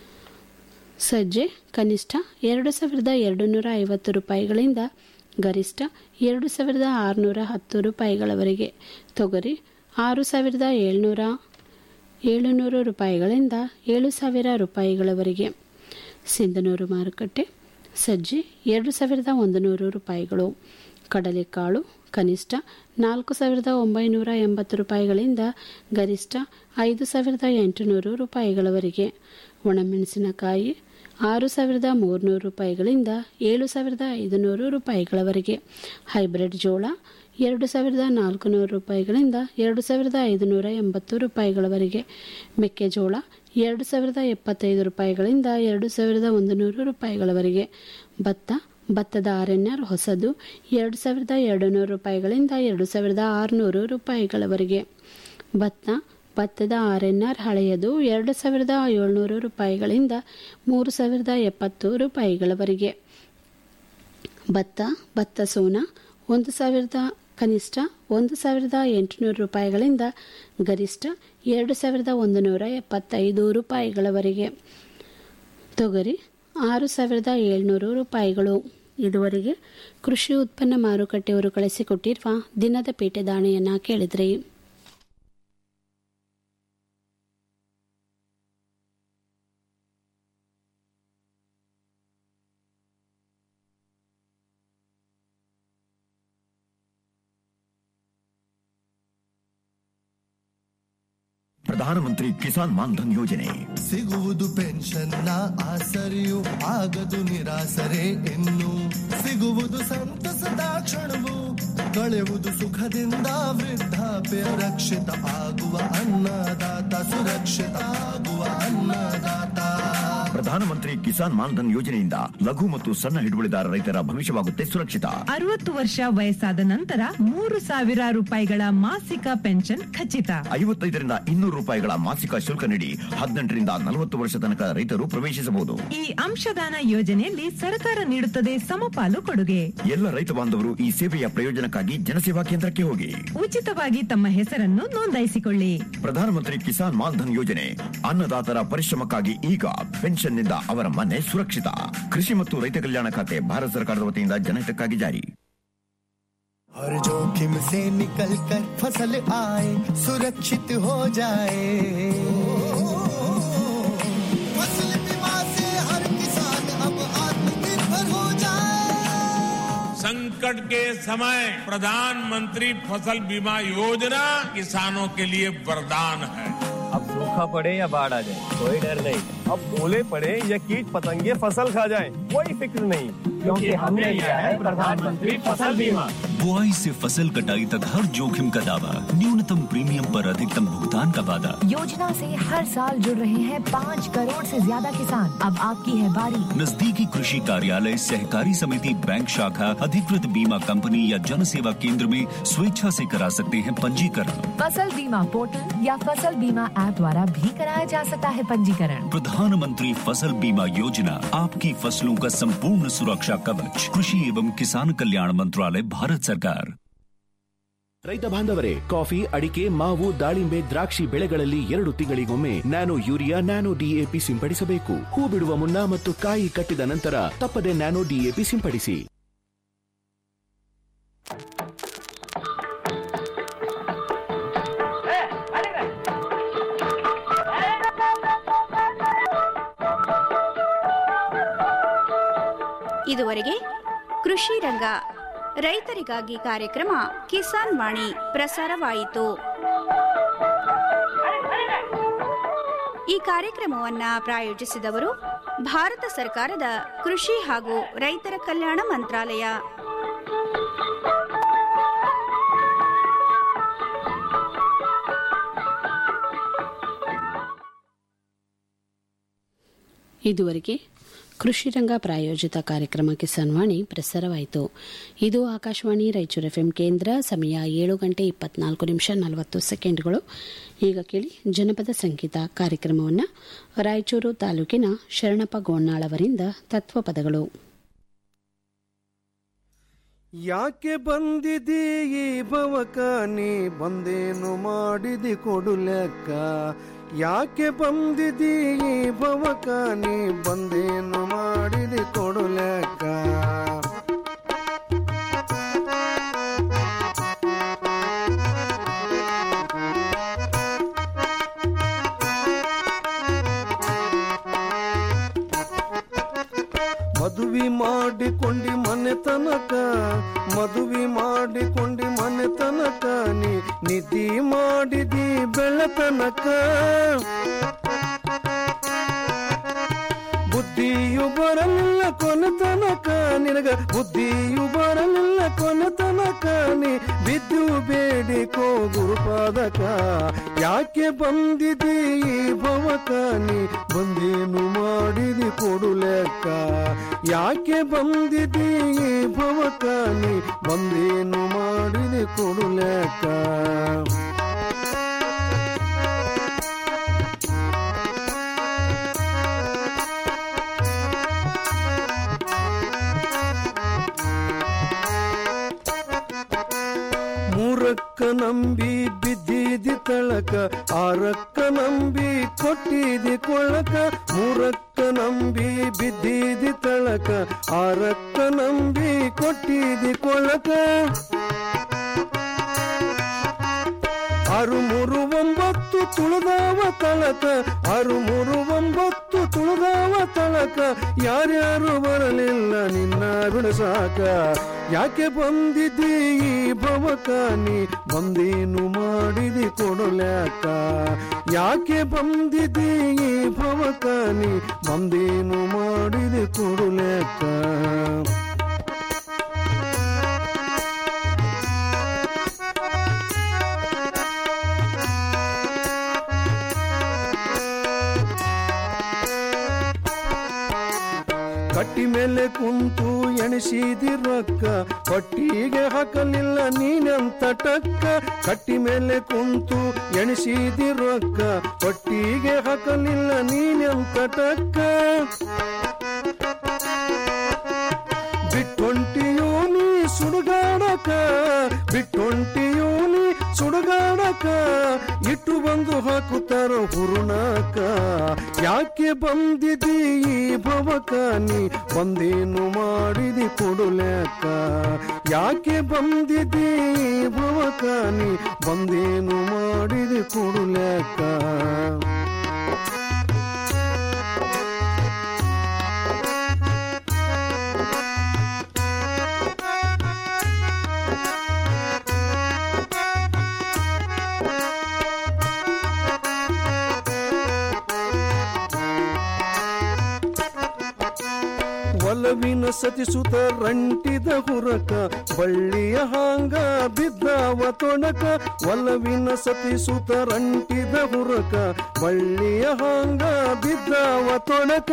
ಸಜ್ಜೆ ಕನಿಷ್ಠ ಎರಡು ಸಾವಿರದ ಎರಡು ನೂರ ಐವತ್ತು ರೂಪಾಯಿಗಳಿಂದ ಗರಿಷ್ಠ ಎರಡು ಸಾವಿರದ ಆರುನೂರ ಹತ್ತು ರೂಪಾಯಿಗಳವರೆಗೆ ತೊಗರಿ ಆರು ಸಾವಿರದ ಏಳ್ನೂರ ಏಳುನೂರು ರೂಪಾಯಿಗಳಿಂದ ಏಳು ಸಾವಿರ ರೂಪಾಯಿಗಳವರೆಗೆ ಸಿಂಧನೂರು ಮಾರುಕಟ್ಟೆ ಸಜ್ಜೆ ಎರಡು ಸಾವಿರದ ಒಂದು ನೂರು ರೂಪಾಯಿಗಳು ಕಡಲೆಕಾಳು ಕನಿಷ್ಠ ನಾಲ್ಕು ಸಾವಿರದ ಒಂಬೈನೂರ ಎಂಬತ್ತು ರೂಪಾಯಿಗಳಿಂದ ಗರಿಷ್ಠ ಐದು ಸಾವಿರದ ಎಂಟುನೂರು ರೂಪಾಯಿಗಳವರೆಗೆ ಒಣಮೆಣಸಿನಕಾಯಿ ಆರು ಸಾವಿರದ ಮೂರುನೂರು ರೂಪಾಯಿಗಳಿಂದ ಏಳು ಸಾವಿರದ ಐದುನೂರು ರೂಪಾಯಿಗಳವರೆಗೆ ಹೈಬ್ರಿಡ್ ಜೋಳ ಎರಡು ಸಾವಿರದ ನಾಲ್ಕುನೂರು ರೂಪಾಯಿಗಳಿಂದ ಎರಡು ಸಾವಿರದ ಐದುನೂರ ಎಂಬತ್ತು ರೂಪಾಯಿಗಳವರೆಗೆ ಮೆಕ್ಕೆಜೋಳ ಎರಡು ಸಾವಿರದ ಎಪ್ಪತ್ತೈದು ರೂಪಾಯಿಗಳಿಂದ ಎರಡು ಸಾವಿರದ ಒಂದು ನೂರು ರೂಪಾಯಿಗಳವರೆಗೆ ಭತ್ತ ಭತ್ತದ ಆರ್ ಎನ್ ಆರ್ ಹೊಸದು ಎರಡು ಸಾವಿರದ ಎರಡು ನೂರು ರೂಪಾಯಿಗಳಿಂದ ಎರಡು ಸಾವಿರದ ಆರುನೂರು ರೂಪಾಯಿಗಳವರೆಗೆ ಭತ್ತ ಭತ್ತದ ಆರ್ ಎನ್ ಆರ್ ಹಳೆಯದು ಎರಡು ಸಾವಿರದ ಏಳ್ನೂರು ರೂಪಾಯಿಗಳಿಂದ ಮೂರು ಸಾವಿರದ ಎಪ್ಪತ್ತು ರೂಪಾಯಿಗಳವರೆಗೆ ಭತ್ತ ಭತ್ತ ಸೋನಾ ಒಂದು ಸಾವಿರದ ಕನಿಷ್ಠ ಒಂದು ಸಾವಿರದ ಎಂಟುನೂರು ರೂಪಾಯಿಗಳಿಂದ ಗರಿಷ್ಠ ಎರಡು ಸಾವಿರದ ಒಂದು ನೂರ ಎಪ್ಪತ್ತೈದು ರೂಪಾಯಿಗಳವರೆಗೆ ತೊಗರಿ ಆರು ಸಾವಿರದ ಏಳ್ನೂರು ರೂಪಾಯಿಗಳು ಇದುವರೆಗೆ ಕೃಷಿ ಉತ್ಪನ್ನ ಮಾರುಕಟ್ಟೆಯವರು ಕಳಿಸಿಕೊಟ್ಟಿರುವ ದಿನದ ಪೇಟೆ ದಾಣೆಯನ್ನ ಕೇಳಿದ್ರಿ ಪ್ರಧಾನಮಂತ್ರಿ ಕಿಸಾನ್ ಮಾನ್ಧನ್ ಯೋಜನೆ ಸಿಗುವುದು ಪೆನ್ಷನ್ನ ಆಸರೆಯು ಆಗದು ನಿರಾಸರೆ ಇನ್ನು ಸಿಗುವುದು ಸಂತಸದ ಕ್ಷಣವು ಕಳೆಯುವುದು ಸುಖದಿಂದ ವೃದ್ಧಾಪ್ಯ ರಕ್ಷಿತ ಆಗುವ ಅನ್ನದಾತ ಸುರಕ್ಷಿತ ಆಗುವ ಅನ್ನದಾತ ಪ್ರಧಾನಮಂತ್ರಿ ಕಿಸಾನ್ ಮಾನ್ಧನ್ ಯೋಜನೆಯಿಂದ ಲಘು ಮತ್ತು ಸಣ್ಣ ಹಿಡುವಳಿದಾರ ರೈತರ ಭವಿಷ್ಯವಾಗುತ್ತೆ ಸುರಕ್ಷಿತ ಅರವತ್ತು ವರ್ಷ ವಯಸ್ಸಾದ ನಂತರ ಮೂರು ಸಾವಿರ ರೂಪಾಯಿಗಳ ಮಾಸಿಕ ಪೆನ್ಷನ್ ಖಚಿತ ಐವತ್ತೈದರಿಂದ ಇನ್ನೂರು ರೂಪಾಯಿಗಳ ಮಾಸಿಕ ಶುಲ್ಕ ನೀಡಿ ಹದಿನೆಂಟರಿಂದ ನಲವತ್ತು ವರ್ಷ ತನಕ ರೈತರು ಪ್ರವೇಶಿಸಬಹುದು ಈ ಅಂಶದಾನ ಯೋಜನೆಯಲ್ಲಿ ಸರ್ಕಾರ ನೀಡುತ್ತದೆ ಸಮಪಾಲು ಕೊಡುಗೆ ಎಲ್ಲ ರೈತ ಬಾಂಧವರು ಈ ಸೇವೆಯ ಪ್ರಯೋಜನಕ್ಕಾಗಿ ಜನಸೇವಾ ಕೇಂದ್ರಕ್ಕೆ ಹೋಗಿ ಉಚಿತವಾಗಿ ತಮ್ಮ ಹೆಸರನ್ನು ನೋಂದಾಯಿಸಿಕೊಳ್ಳಿ ಪ್ರಧಾನಮಂತ್ರಿ ಕಿಸಾನ್ ಮಾನ್ಧನ್ ಯೋಜನೆ ಅನ್ನದಾತರ ಪರಿಶ್ರಮಕ್ಕಾಗಿ ಈಗ ಪೆನ್ಷನ್ನಿಂದ ಅವರ ಮನೆ ಸುರಕ್ಷಿತ ಕೃಷಿ ಮತ್ತು ರೈತ ಕಲ್ಯಾಣ ಖಾತೆ ಭಾರತ ಸರ್ಕಾರದ ವತಿಯಿಂದ ಜನಹಿತಕ್ಕಾಗಿ ಜಾರಿ हर जोखिम से निकल कर फसल आए सुरक्षित हो जाए फसल बीमा से हर किसान अब आत्मनिर्भर हो जाए संकट के समय प्रधानमंत्री फसल बीमा योजना किसानों के लिए वरदान है अब सूखा पड़े या बाढ़ आ जाए कोई डर नहीं अब ओले पड़े या कीट पतंगे फसल खा जाए कोई फिक्र नहीं क्योंकि हमने लिया है प्रधानमंत्री फसल बीमा बुआई से फसल कटाई तक हर जोखिम का दावा न्यूनतम प्रीमियम पर अधिकतम भुगतान का वादा योजना से हर साल जुड़ रहे हैं पाँच करोड़ से ज्यादा किसान अब आपकी है बारी नजदीकी कृषि कार्यालय सहकारी समिति बैंक शाखा अधिकृत बीमा कंपनी या जन सेवा केंद्र में स्वेच्छा से करा सकते हैं पंजीकरण फसल बीमा पोर्टल या फसल बीमा ऐप द्वारा भी कराया जा सकता है पंजीकरण प्रधानमंत्री फसल बीमा योजना आपकी फसलों का संपूर्ण सुरक्षा कवच कृषि एवं किसान कल्याण मंत्रालय भारत सरकार ರೈತ ಬಾಂಧವರೇ ಕಾಫಿ ಅಡಿಕೆ ಮಾವು ದಾಳಿಂಬೆ ದ್ರಾಕ್ಷಿ ಬೆಳೆಗಳಲ್ಲಿ ಎರಡು ತಿಂಗಳಿಗೊಮ್ಮೆ ನ್ಯಾನೋ ಯೂರಿಯಾ ನ್ಯಾನೋ ಡಿಎಪಿ ಸಿಂಪಡಿಸಬೇಕು ಹೂ ಬಿಡುವ ಮುನ್ನ ಮತ್ತು ಕಾಯಿ ಕಟ್ಟಿದ ನಂತರ ತಪ್ಪದೆ ನ್ಯಾನೋ ಡಿಎಪಿ ಸಿಂಪಡಿಸಿ ಇದುವರೆಗೆ ಕೃಷಿ ರಂಗ ರೈತರಿಗಾಗಿ ಕಾರ್ಯಕ್ರಮ ಕಿಸಾನ್ ವಾಣಿ ಪ್ರಸಾರವಾಯಿತು ಈ ಕಾರ್ಯಕ್ರಮವನ್ನ ಪ್ರಾಯೋಜಿಸಿದವರು ಭಾರತ ಸರ್ಕಾರದ ಕೃಷಿ ಹಾಗೂ ರೈತರ ಕಲ್ಯಾಣ ಮಂತ್ರಾಲಯ ಇದುವರೆಗೆ ಕೃಷಿ ರಂಗ ಪ್ರಾಯೋಜಿತ ಕಾರ್ಯಕ್ರಮ ಕಿಸಾನ್ ವಾಣಿ ಪ್ರಸಾರವಾಯಿತು ಇದು ಆಕಾಶವಾಣಿ ರಾಯಚೂರು ಎಫ್ಎಂ ಕೇಂದ್ರ ಸಮಯ ಏಳು ಗಂಟೆ ಇಪ್ಪತ್ನಾಲ್ಕು ನಿಮಿಷ ನಲವತ್ತು ಸೆಕೆಂಡ್ಗಳು ಈಗ ಕೇಳಿ ಜನಪದ ಸಂಗೀತ ಕಾರ್ಯಕ್ರಮವನ್ನು ರಾಯಚೂರು ತಾಲೂಕಿನ ಶರಣಪ್ಪ ಗೋಣ್ಣಾಳ್ ಅವರಿಂದ ತತ್ವಪದಗಳು ಯಾಕೆ ಬಂದಿದಿ ಈ ಭವಕ ನೀ ಬಂದೇನು ಮಾಡಿದಿ ಕೊಡು ಲೆಕ್ಕ ಯಾಕೆ ಬಂದಿದಿ ಈ ಭವಕ ನೀ ಬಂದೇನು ಮಾಡಿದಿ ಕೊಡು ಲೆಕ್ಕ ಮದುವೆ ಮಾಡಿಕೊಂಡಿ ಮನೆ ತನಕ ಮದುವೆ ಮಾಡಿಕೊಂಡಿ ಮನೆ ತನಕ ನೀ ನಿಧಿ ಮಾಡಿದಿ ಬೆಳತನಕ ಬುದ್ಧಿಯು ಬರಲಿಲ್ಲ ಕೊನೆ ತನಕ ನಿನಗ ಬುದ್ಧಿಯು ಬರಲಿಲ್ಲ ಕೊನೆ ತನಕ ನೀ ಬಿದ್ದು ಬೇಡಿಕೋ ಗುರುಪಾದಕ ಯಾಕೆ ಬಂದಿದಿ ಈ ಭವಕ ನೀ ಬಂದೇನು ಮಾಡಿದಿ ಕೊಡು ಲೆಕ್ಕ ಯಾಕೆ ಬಂದಿದಿ ಈ ಭವಕ ನೀ ಬಂದೇನು ಮಾಡಿದಿ ಕೊಡು ಲೆಕ್ಕ ಮೂರಕ್ಕ ನಂಬಿ ಬಿದ್ದಿದಿ ತಳಕ ಆರಕ್ಕ ನಂಬಿ ಕೊಟ್ಟಿದಿ ಕೊಳ್ಳಕ ಮೂರಕ್ಕ ನಂಬಿ ಬಿದ್ದಿದಿ ತಳಕ ಆರಕ್ಕ ನಂಬಿ ಕೊಟ್ಟಿದಿ ಕೊಳ್ಳಕ ಆರು ಮೂರು ಒಂಬತ್ತು ತುಳಿದಾವ ತಳಕ ಆರು ಮೂರು ಒಂಬತ್ತು ತುಳಿದಾವ ತಳಕ ಯಾರ್ಯಾರು ಬರಲಿಲ್ಲ ನಿನ್ನ ಬಿಡಸಾಕ ಯಾಕೆ ಬಂದಿದ್ದಿ ಈ ಭವಕ ನೀ ಬಂದೇನು ಮಾಡಿದಿ ಕೊಡಲ್ಯಾಕ ಯಾಕೆ ಬಂದಿದ್ದಿ ಈ ಭವಕ ನೀ ಬಂದೇನು ಮಾಡಿದಿ ಕೊಡಲ್ಯಾಕ ಕಟ್ಟಿ ಮೇಲೆ ಕುಂತು ಎಣಿಸಿದಿ ರೊಕ್ಕ ಹೊಟ್ಟಿಗೆ ಹಾಕಲಿಲ್ಲ ನೀನೆಂತ ಟಕ್ಕ ಕಟ್ಟಿ ಮೇಲೆ ಕುಂತು ಎಣಿಸಿದಿ ರೊಕ್ಕ ಹೊಟ್ಟಿಗೆ ಹಾಕಲಿಲ್ಲ ನೀನೆಂತ ಟಕ್ಕ ಬಿಟ್ಟೊಂಟಿಯೋ ನೀ ಸುಡುಗಾಡಕ ಬಿಟ್ಟೊಂಟಿಯೋ ನೀ ಸುಡುಗಾಡಕ ಇಟ್ಟು ಬಂದು ಹಾಕುತ್ತಾರ ಹುರುಣಕ ಯಾಕೆ ಬಂದಿದಿ ಈ ಭವಕ ನೀ ಬಂದೇನು ಮಾಡಿದಿ ಕೊಡುಲೆಕ್ಕ ಯಾಕೆ ಬಂದಿದಿ ಈ ಭವಕ ನೀ ಬಂದೇನು ಮಾಡಿದಿ ಕೊಡುಲೆಕ್ಕ ಒಲವಿನ ಸತಿಸುತ್ತ ರಂಟಿದ ಹುರಕ ಬಳ್ಳಿಯ ಹಾಂಗ ಬಿದ್ದಾವ ತೊಣಕ ಒಲವಿನ ಸತಿಸುತ್ತ ರಂಟಿದ ಹುರಕ ಬಳ್ಳಿಯ ಹಾಂಗ ಬಿದ್ದಾವ ತೊಣಕ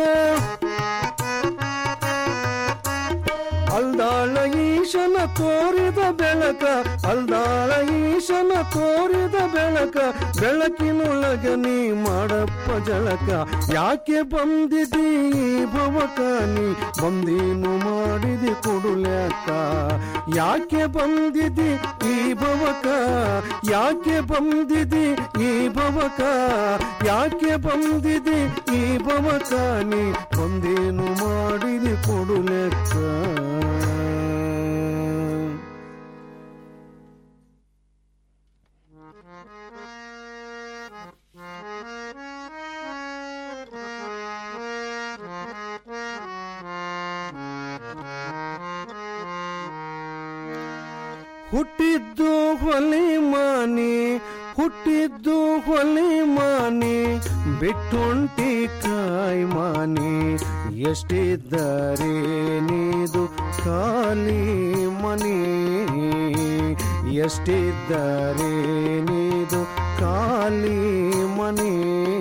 ಅಲ್ದಾಳ ಈಶನ ತೋರಿದ ಬೆಳಕ ಅಲ್ದಾಳ ಈಶನ ತೋರಿದ ಬೆಳಕ ಬೆಳಕಿನೊಳಗ ನೀ ಮಾಡಪ್ಪ ಜಳಕ ಯಾಕೆ ಬಂದಿದಿ ಈ ಭವಕ ನೀ ಬಂದೇನು ಮಾಡಿದಿ ಕೊಡುಲ್ಯಾಕ ಯಾಕೆ ಬಂದಿದಿ ಈ ಭವಕ ಯಾಕೆ ಬಂದಿದಿ ಈ ಭವಕ ಯಾಕೆ ಬಂದಿದಿ ಈ ಭವಕ ನೀ ಬಂದೇನು ಮಾಡಿದಿ ಕೊಡುಲೆಕ್ಕ ಹುಟ್ಟಿದ್ದು ಹೊಲಿ ಮಾನಿ ಹುಟ್ಟಿದ್ದು ಹೊಲಿ ಮಾನಿ ಬಿಟ್ಟುಂಟಿ ಕಾಯಿ ಮಾನಿ ಎಷ್ಟಿದ್ದರೆ ನೀದು ಖಾಲಿ ಮನಿ ಎಷ್ಟಿದ್ದರೆ ನೀದು ಖಾಲಿ ಮನಿ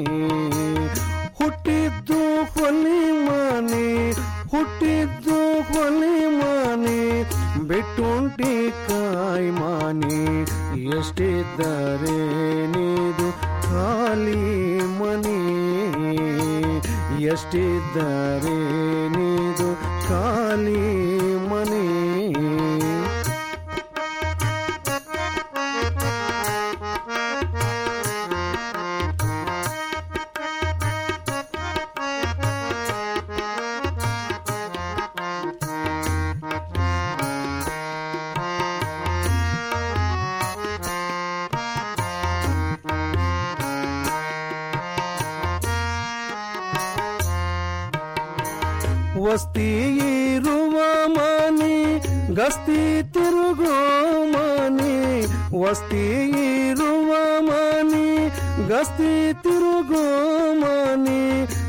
ಹುಟ್ಟಿದ್ದು ಹೊಲಿ ಮಾನಿ ಹುಟ್ಟಿದ್ದು ಹೊಲಿ ಮಾನಿ ಬಿಟ್ಟುಂಟಿ ಕಾಯಿ ಮಾನಿ ಎಷ್ಟಿದ್ದರೆ ನೀದು ಖಾಲಿ ಮನಿ ಎಷ್ಟಿದ್ದರೆ ನೀದು ಖಾಲಿ ಮನಿ ವಸ್ತಿ ಇರುವ ಮನಿ ಗಸ್ತಿ ತಿರುಗೋ ಮನಿ ವಸ್ತಿ ಇರುವ ಮನಿ ಗಸ್ತಿ ತಿರುಗೋ ಮನಿ